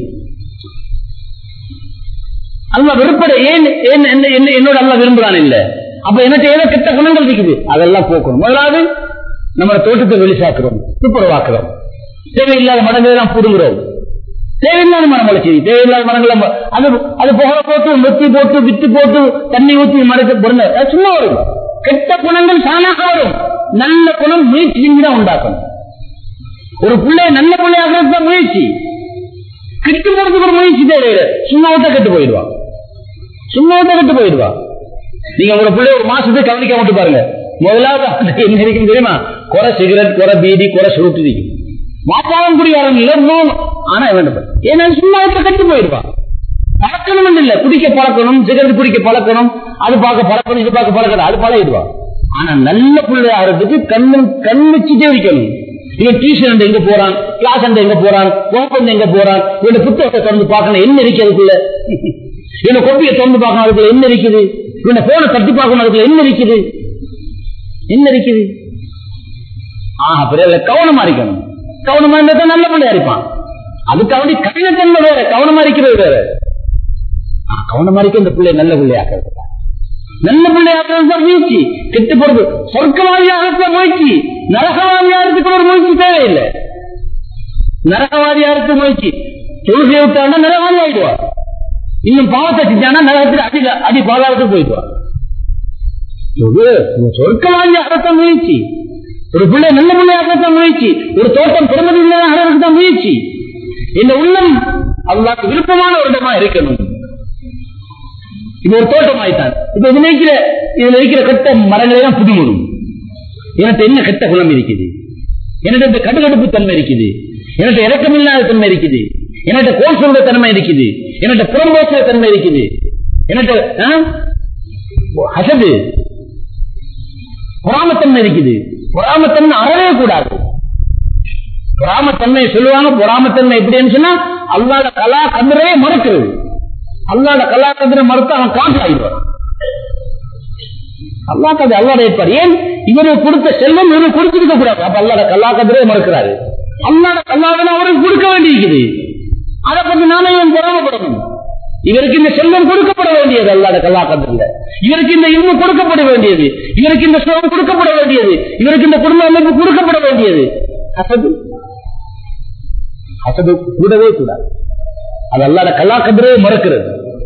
அல்லா விருப்பட ஏன் ஏன் என்ன- என்ன- என்னோட அல்லா விரும்புறான் இல்ல அப்ப எனக்கு ஏதோ கெட்ட குணங்கள் இருக்குது அதெல்லாம் போக்கணும் முதலாவது நம்ம தோட்டத்தை வெளிசாக்குறோம் துப்புரவாக்குறோம் தேவையில்லாத மரங்களை எல்லாம் புடுங்குறோம் தேவையில்லாத மரம் வளர்ச்சி தேவையில்லாத மரங்களை ம- அது அது புகழ போட்டு வெட்டி போட்டு வித்து போட்டு தண்ணி ஊற்றி மரத்தை பொருங்க அது சும்மா வரும் கெட்ட குணங்கள் தானாக வரும் நல்ல குணம் முயற்சி செஞ்சு தான் உண்டாக்கணும் ஒரு பிள்ளை நல்ல பிள்ளையாக தான் முயற்சி கெட்டு போறதுக்கு ஒரு முயற்சி தேவையில்லை சும்மா விட்டா கெட்டு போயிடுவான் சும்மா விட்டா கெட்டு போயிடுவான் நீங்க உங்க பிள்ளை ஒரு மாசத்துக்கு கவனிக்க மட்டும் பாருங்க முதலாவது அவனுக்கு என்ன இருக்கும் தெரியுமா குறை சிகரெட் குறை பீடி குறை சுருட்டு இருக்கும் மாற்றாலும் குடியாரம் இல்ல நோம் ஆனா வேண்டும் ஏன்னா சும்மா விட்டு கெட்டு போயிடுவான் பழக்கணும் இல்ல குடிக்க பழக்கணும் சிகரெட் குடிக்க பழக்கணும் அது பார்க்க பழக்கணும் இது பார்க்க பழக்கணும் அது பழகிடுவான் ஆனா நல்ல பிள்ளை ஆகிறதுக்கு கண்ணு கண் வச்சுட்டே வைக்கணும் இவன் டியூஷன் எங்க போறான் கிளாஸ் எங்க போறான் ஓப்பன் எங்க போறான் இவன் புத்தகத்தை திறந்து பார்க்கணும் என்ன இருக்கு அதுக்குள்ள இவன் கொப்பியை திறந்து பார்க்கணும் அதுக்குள்ள என்ன இருக்குது இவனை போன தட்டி பார்க்கணும் அதுக்குள்ள என்ன இருக்குது என்ன இருக்குது ஆஹ் பெரிய கவனமா இருக்கணும் கவனமா இருந்தா நல்ல பிள்ளையா இருப்பான் அதுக்கு அவனுடைய கடினத்தன்மை வேற கவனமா இருக்கிறது வேற ஆ, கவனமா இருக்க இந்த பிள்ளை நல்ல பிள்ளையாக்கிறது நல்ல பிள்ளையாக்கிறது தான் முயற்சி கெட்டு போறது சொர்க்கவாதியாக முயற்சி நரகவாதியாகிறதுக்கு ஒரு முயற்சி தேவையில்லை நரகவாதியாருக்கு முயற்சி தொழுகை விட்டாண்டா நரகவாதி ஆயிடுவா இன்னும் பாவத்தை செஞ்சானா நரகத்தில் அடி அடி பாதாளத்துக்கு போயிடுவா சொர்க்கவாதியாக முயற்சி ஒரு பிள்ளை நல்ல பிள்ளையாக முயற்சி ஒரு தோட்டம் பெருமதி தான் முயற்சி இந்த உள்ளம் அல்லாக்கு விருப்பமான ஒரு இடமா இருக்கணும் இது ஒரு தோட்டம் ஆயிட்டான் இப்ப இது நினைக்கிற இதுல இருக்கிற கெட்ட மரங்களை எல்லாம் புதுமுடும் எனக்கு என்ன கெட்ட குணம் இருக்குது என்னிட இந்த கடுகடுப்பு தன்மை இருக்குது என்னிட இறக்கமில்லாத தன்மை இருக்குது என்னிட கோல்சோட தன்மை இருக்குது என்னிட புறம்போச தன்மை இருக்குது என்னிட ஆ? அசது பொறாமத்தன்மை இருக்குது பொறாமத்தன்மை அறவே கூடாது பொறாமத்தன்மை சொல்லுவாங்க பொறாமத்தன்மை எப்படின்னு சொன்னா அல்லாத கலா கதிரே மறுக்கிறது அல்லாத கலா கதிரை மறுத்து அவன் காசு ஆயிடுவான் அல்லா கதை அல்லாட ஏற்பாடு ஏன் இவருக்கு கொடுத்த செல்வம் இவருக்கு கொடுத்திருக்க கூடாது அப்ப அல்லாட கல்லா கதிரே மறுக்கிறாரு அல்லாட கல்லாவின அவருக்கு கொடுக்க வேண்டியிருக்குது அதை பத்தி நானே இவன் பொறாமப்படணும் இவருக்கு இந்த செல்வம் கொடுக்கப்பட வேண்டியது அல்லாட கல்லா கதிரில் இவருக்கு இந்த இல்மு கொடுக்கப்பட வேண்டியது இவருக்கு இந்த சுகம் கொடுக்கப்பட வேண்டியது இவருக்கு இந்த குடும்ப அமைப்பு கொடுக்கப்பட வேண்டியது அசது அசது கூடவே கூடாது அது அல்லாத கல்லாக்கதிரே மறுக்கிறது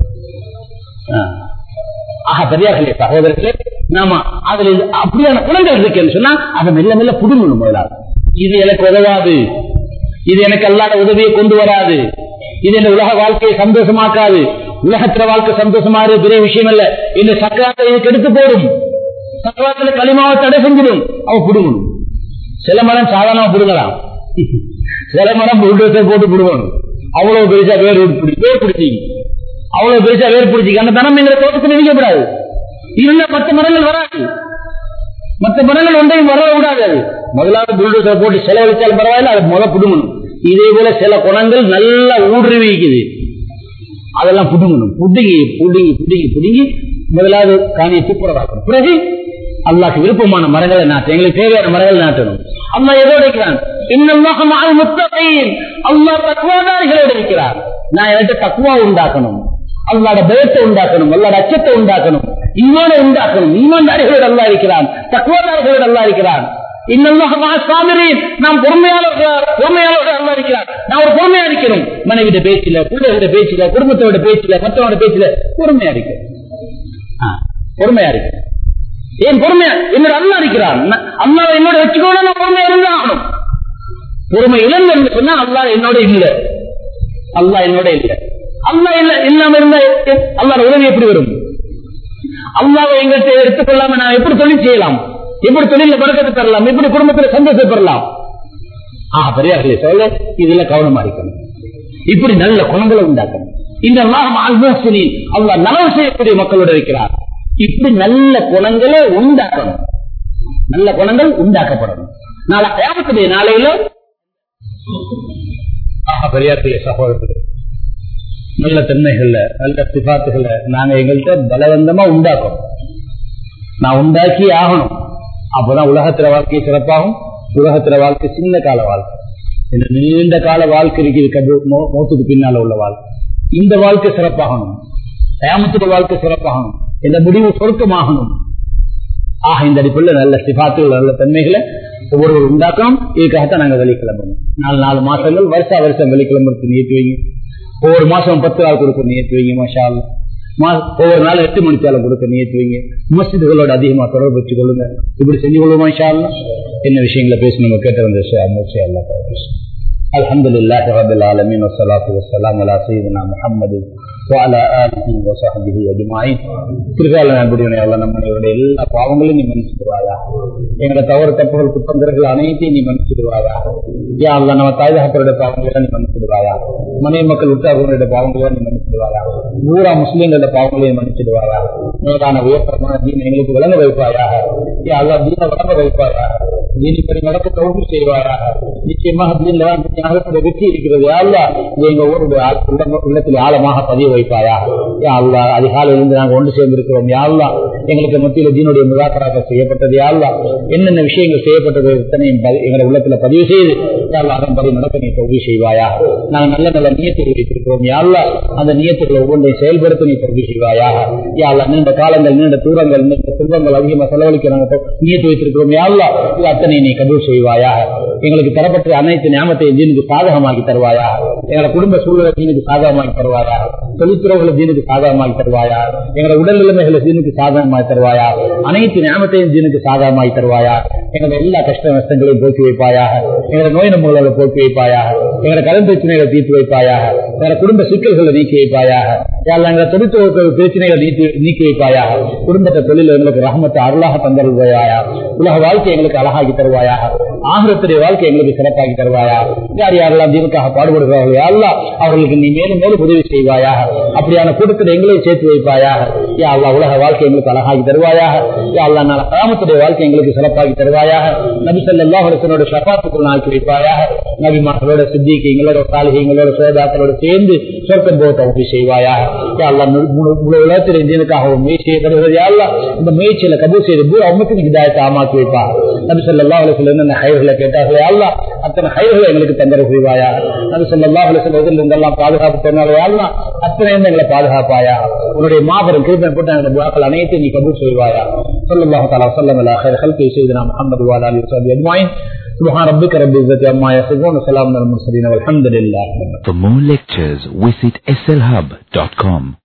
ஆ. ஆக பெரியார்களே சகோதரர்களே நாம அதுல இது- அப்படியான குணங்கள் இருக்குன்னு சொன்னா அதை மெல்ல மெல்ல புடுங்கணும் முதலாவது இது எனக்கு உதவாது இது எனக்கு அல்லாத உதவியை கொண்டு வராது இது இந்த உலக வாழ்க்கையை சந்தோஷமாக்காது உலகத்துல வாழ்க்கை சந்தோஷமாறு பெரிய விஷயம் அல்ல இந்த சக்கராத்தை இதுக்கு எடுத்து போடும் சக்கராத்துல களிமாவை தடை செஞ்சிடும் அவ புடுங்கணும் சில மரம் சாதாரணமா புடுங்கலாம் சில மரம் புல்டோசர் போட்டு புடுங்கணும் அவ்வளவு பெருசா வேர் பிடி வேர் பிடிச்சிங்க அவ்வளவு பெருசா வேர் பிடிச்சிங்க அந்த மரம் எங்களை தோட்டத்தில் விதிக்கப்படாது இருந்தா மற்ற மரங்கள் வராது மற்ற மரங்கள் ஒன்றையும் வர விடாது அது முதலாவது புல்டோசர் போட்டு செலவழிச்சாலும் பரவாயில்ல அது முத புடுங்கணும் இதே போல சில குணங்கள் நல்லா ஊடுருவி வைக்குது அதெல்லாம் புடுங்கணும் புடுங்கி புடுங்கி புடுங்கி புடுங்கி முதலாவது காணியை துப்புரவாக்கணும் பிறகு அல்லாஹ்க்கு விருப்பமான மரங்களை நாட்டு எங்களுக்கு தேவையான மரங்களை நாட்டணும் அல்லாஹ் எதோட இருக்கிறான் இன்னல்லாஹ் மஅல் முத்தகீன் அல்லாஹ் தக்வாதாரிகளோடு இருக்கிறார் நான் எனக்கு தக்வா உண்டாக்கணும் அல்லாட பயத்தை உண்டாக்கணும் அல்லாட அச்சத்தை உண்டாக்கணும் ஈமானை உண்டாக்கணும் ஈமான்தாரிகளோடு அல்லாஹ் இருக்கிறான் தக்வாதாரிகளோடு அல்லாஹ் இருக்கிறான் இன்னல்லாஹ் மஅஸ் சாபிரீன் நாம் பொறுமையாளர்கள் பொறுமையாளர்கள் அல்லாஹ் இருக்கிறார் நான் ஒரு பொறுமையா இருக்கணும் மனைவிட பேச்சில பிள்ளைகளோட பேச்சில குடும்பத்தோட பேச்சில மற்றவங்களோட பேச்சில பொறுமையா இருக்கணும் ஆ, பொறுமையா இருக்கணும் ஏன் பொறுமையா என்னோட அல்லா இருக்கிறான் நான் அல்லாவை என்னோட வச்சுக்கோனா நான் பொறுமையா இருந்து ஆகணும் பொறுமை இழந்து சொன்னா அல்லாஹ் என்னோட இல்ல அல்லாஹ் என்னோட இல்ல அல்லாஹ் இல்ல இல்லாம இருந்தா அல்லாஹ் உதவி எப்படி வரும் அல்லாவை எங்கள்கிட்ட எடுத்துக்கொள்ளாம நான் எப்படி தொழில் செய்யலாம் எப்படி தொழில பறக்கத்தை பெறலாம் எப்படி குடும்பத்துல சந்தோஷம் பெறலாம் ஆஹ் பெரியார்களே சொல்ல இதுல கவனமா இருக்கணும் இப்படி நல்ல குணங்களை உண்டாக்கணும் இந்த அல்லாஹ் அல்மோசனி அல்லாஹ் நலவு செய்யக்கூடிய மக்களோட இருக்கிறார் இப்படி நல்ல குணங்களை உண்டாக்கணும் நல்ல குணங்கள் உண்டாக்கப்படணும் நாளை கயாமத்துடைய நாளையில ஆஹா பெரியார்களே சகோதரர்களே நல்ல தன்மைகள்ல நல்ல சிபாத்துகளை நாங்க எங்கள்கிட்ட பலவந்தமா உண்டாக்கணும் நான் உண்டாக்கி ஆகணும் அப்பதான் உலகத்துல வாழ்க்கை சிறப்பாகும் உலகத்துல வாழ்க்கை சின்ன கால வாழ்க்கை இந்த நீண்ட கால வாழ்க்கை இருக்குது கபு- மௌ- மௌத்துக்கு பின்னால உள்ள வாழ்க்கை இந்த வாழ்க்கை சிறப்பாகணும் கயாமத்துடைய வாழ்க்கை சிறப்பாகணும் இந்த முடிவு சொருக்கமாகணும் ஆக இந்த அடிப்படையில் நல்ல சிபாத்துகள் நல்ல தன்மைகளை ஒவ்வொருவர் உண்டாக்கணும் இதுக்காகத்தான் நாங்க வெளிக்கிளம்பணும் நாலு நாலு மாசங்கள் வருஷா வருஷம் வெளிக்கிளம்புறது நியத்து வைங்க ஒவ்வொரு மாசம் பத்து நாள் கொடுக்க நியத்து வைங்க மஷா அல்லாஹ். மா- ஒவ்வொரு நாள் எட்டு மணித்தாலும் கொடுக்க நியத்து வைங்க மஸ்ஜிதுகளோட அதிகமா தொடர்பு வச்சு கொள்ளுங்க இப்படி செஞ்சு கொள்ளுமா இன்ஷா அல்லாஹ்? என்ன விஷயங்களை பேசி நம்ம கேட்ட வந்த விஷயம் அல்லா பேசும் الحمد لله رب العالمين والصلاة والسلام على سيدنا محمد وعلى آله وصحبه أجمعين திருகால நண்படியுடைய அல்ல நம்மளுடைய எல்லா பாவங்களையும் நீ மன்னிச்சிடுவாயா எங்களை தவறு தப்புகள் குற்றந்தர்கள் அனைத்தையும் நீ மன்னிச்சிடுவாயா யா அல்ல நம்ம தாய் தகப்பருடைய பாவங்களை நீ மன்னிச்சிடுவாயா மனைவி மக்கள் உற்றார்களுடைய பாவங்களை நீ மன்னிச்சிடுவாயா ஊரா முஸ்லீம்களோட பாவங்களையும் மன்னிச்சிடுவாயா மேலான உயர்த்தரமான தீன் எங்களுக்கு விளங்க வைப்பாயாக யா அல்லா தீன விளங்க வைப்பாயாக தீனிப்படி நடக்க தோல்வி செய்வாயாக நிச்சயமாக தீன்ல தான் ஞாபகப்பட வெற்றி இருக்கிறது யா அல்லா இது எங்க ஊருடைய ஆழ்- உள்ளம்- உள்ளத்தில் ஆழமாக பதிய வைப்பாயா யா அல்லா அதிகாலையிலிருந்து நாங்கள் ஒன்று சேர்ந்திருக்கிறோம் யா அல்லா எங்களுக்கு மத்தியில் தீனுடைய முதாக்கராக செய்யப்பட்டது யா அல்லா என்னென்ன விஷயங்கள் செய்யப்பட்டது இத்தனையும் பதி- எங்களுடைய உள்ளத்துல பதிவு செய்து யா அல்லா அதன்படி நடக்க நீ தோல்வி செய்வாயா நாங்கள் நல்ல நல்ல நியத்துகள் வைத்திருக்கிறோம் யா அல்லா அந்த நியத்துக்களை ஒவ்வொன்றையும் செயல்படுத்த நீ தோல்வி செய்வாயாக யா அல்லா நீண்ட காலங்கள் நீண்ட தூரங்கள் நீண்ட செல்வங்கள் அதிகமாக செலவழிக்க நாங்கள் நியத்து வைத்திருக்கிறோம் யா அல்லா இது அத்தனை நீ கபூல் செய்வாயாக எங்களுக்கு தரப்பட்ட அனைத்து ஞாபகத்தையும் தீனுக்கு சாதகமாக்கி தருவாயா எங்களை குடும்ப சூழலை தீனுக்கு சாதகமாக்கி தருவாயா தொழில்துறைகளை தீனுக்கு சாதகமாக்கி தருவாயா எங்களை உடல் நிலைமைகளை தீனுக்கு சாதகமாக்கி தருவாயா அனைத்து ஞாபகத்தையும் தீனுக்கு சாதகமாக்கி தருவாயா எங்களை எல்லா கஷ்ட நஷ்டங்களையும் போக்கி வைப்பாயாக எங்களை நோய் நம்புகளை போக்கி வைப்பாயாக எங்களை கடன் பிரச்சனைகளை தீர்த்து வைப்பாயாக எங்களை குடும்ப சிக்கல்களை நீக்கி வைப்பாயாக யாழ் எங்களை தொழில்துறை பிரச்சனைகளை நீக்கி நீக்கி வைப்பாயாக குடும்பத்தை தொழில் எங்களுக்கு ரஹமத்தை அருளாக தந்தருவாயா உலக வாழ்க்கை எங்களுக்கு அழகாக்கி தருவாயாக ஆகிரத்துடைய வாழ்க்கை எங்களுக்கு சிறப்பாக்கி தருவாயா யார் யாரெல்லாம் தீனுக்காக பாடுபடுகிறார்கள் யாரெல்லாம் அவர்களுக்கு நீ மேலும் மேலும் உதவி செய்வாயாக அப்படியான கூட்டத்தில் எங்களையும் சேர்த்து வைப்பாயாக யா அல்லா உலக வாழ்க்கை எங்களுக்கு அழகாக்கி தருவாயாக யா அல்லா நாள கிராமத்துடைய வாழ்க்கை எங்களுக்கு சிறப்பாக்கி தருவாயாக நபி ஸல்லல்லாஹு அலைஹி வஸல்லமோட ஷஃபாத்துக்குள் ஆக்கி வைப்பாயாக நபிமார்களோட சித்திக்கு எங்களோட சாலிகை எங்களோட சோதாக்களோட சேர்ந்து சொர்க்கம் போக தகுதி செய்வாயாக யா அல்லா முழு- முழு- முழு உலகத்தில் இந்தியனுக்காக ஒரு முயற்சி செய்யப்படுகிறது யா அல்லா இந்த முயற்சியில கபூல் செய்து பூரா உமக்கு ஹிதாயத்தை ஆமாக்கி வைப்பா நபி ஸல்லல்லாஹு அலைஹி வஸல்லம் என்ன ஹைர்களை கேட்டார்களே யா அல்லா அத்தனை ஹைர்களை எங்களுக்கு தந்தர புரிவாயா நபி ஸல்லல்லாஹு அலைஹி வஸல்லம் இதில் இருந்தெல்லாம் பாதுகாப்பு சொன்னாலே யா அல்லா அத்தனை இருந்து எங்களை பாதுகாப்பாயா உன்னுடைய மாபெரும் கிருபை போட்டு எங்களுடைய துஆக்கள் அனைத்தையும் நீ கபூல் செய்வாயா ஸல்லல்லாஹு தஆலா வஸல்லம் அலா خير خلق سيدنا محمد وعلى اله وصحبه اجمعين سبحان ربك رب العزه عما يصفون وسلام على المرسلين والحمد لله For more lectures, visit slhub.com.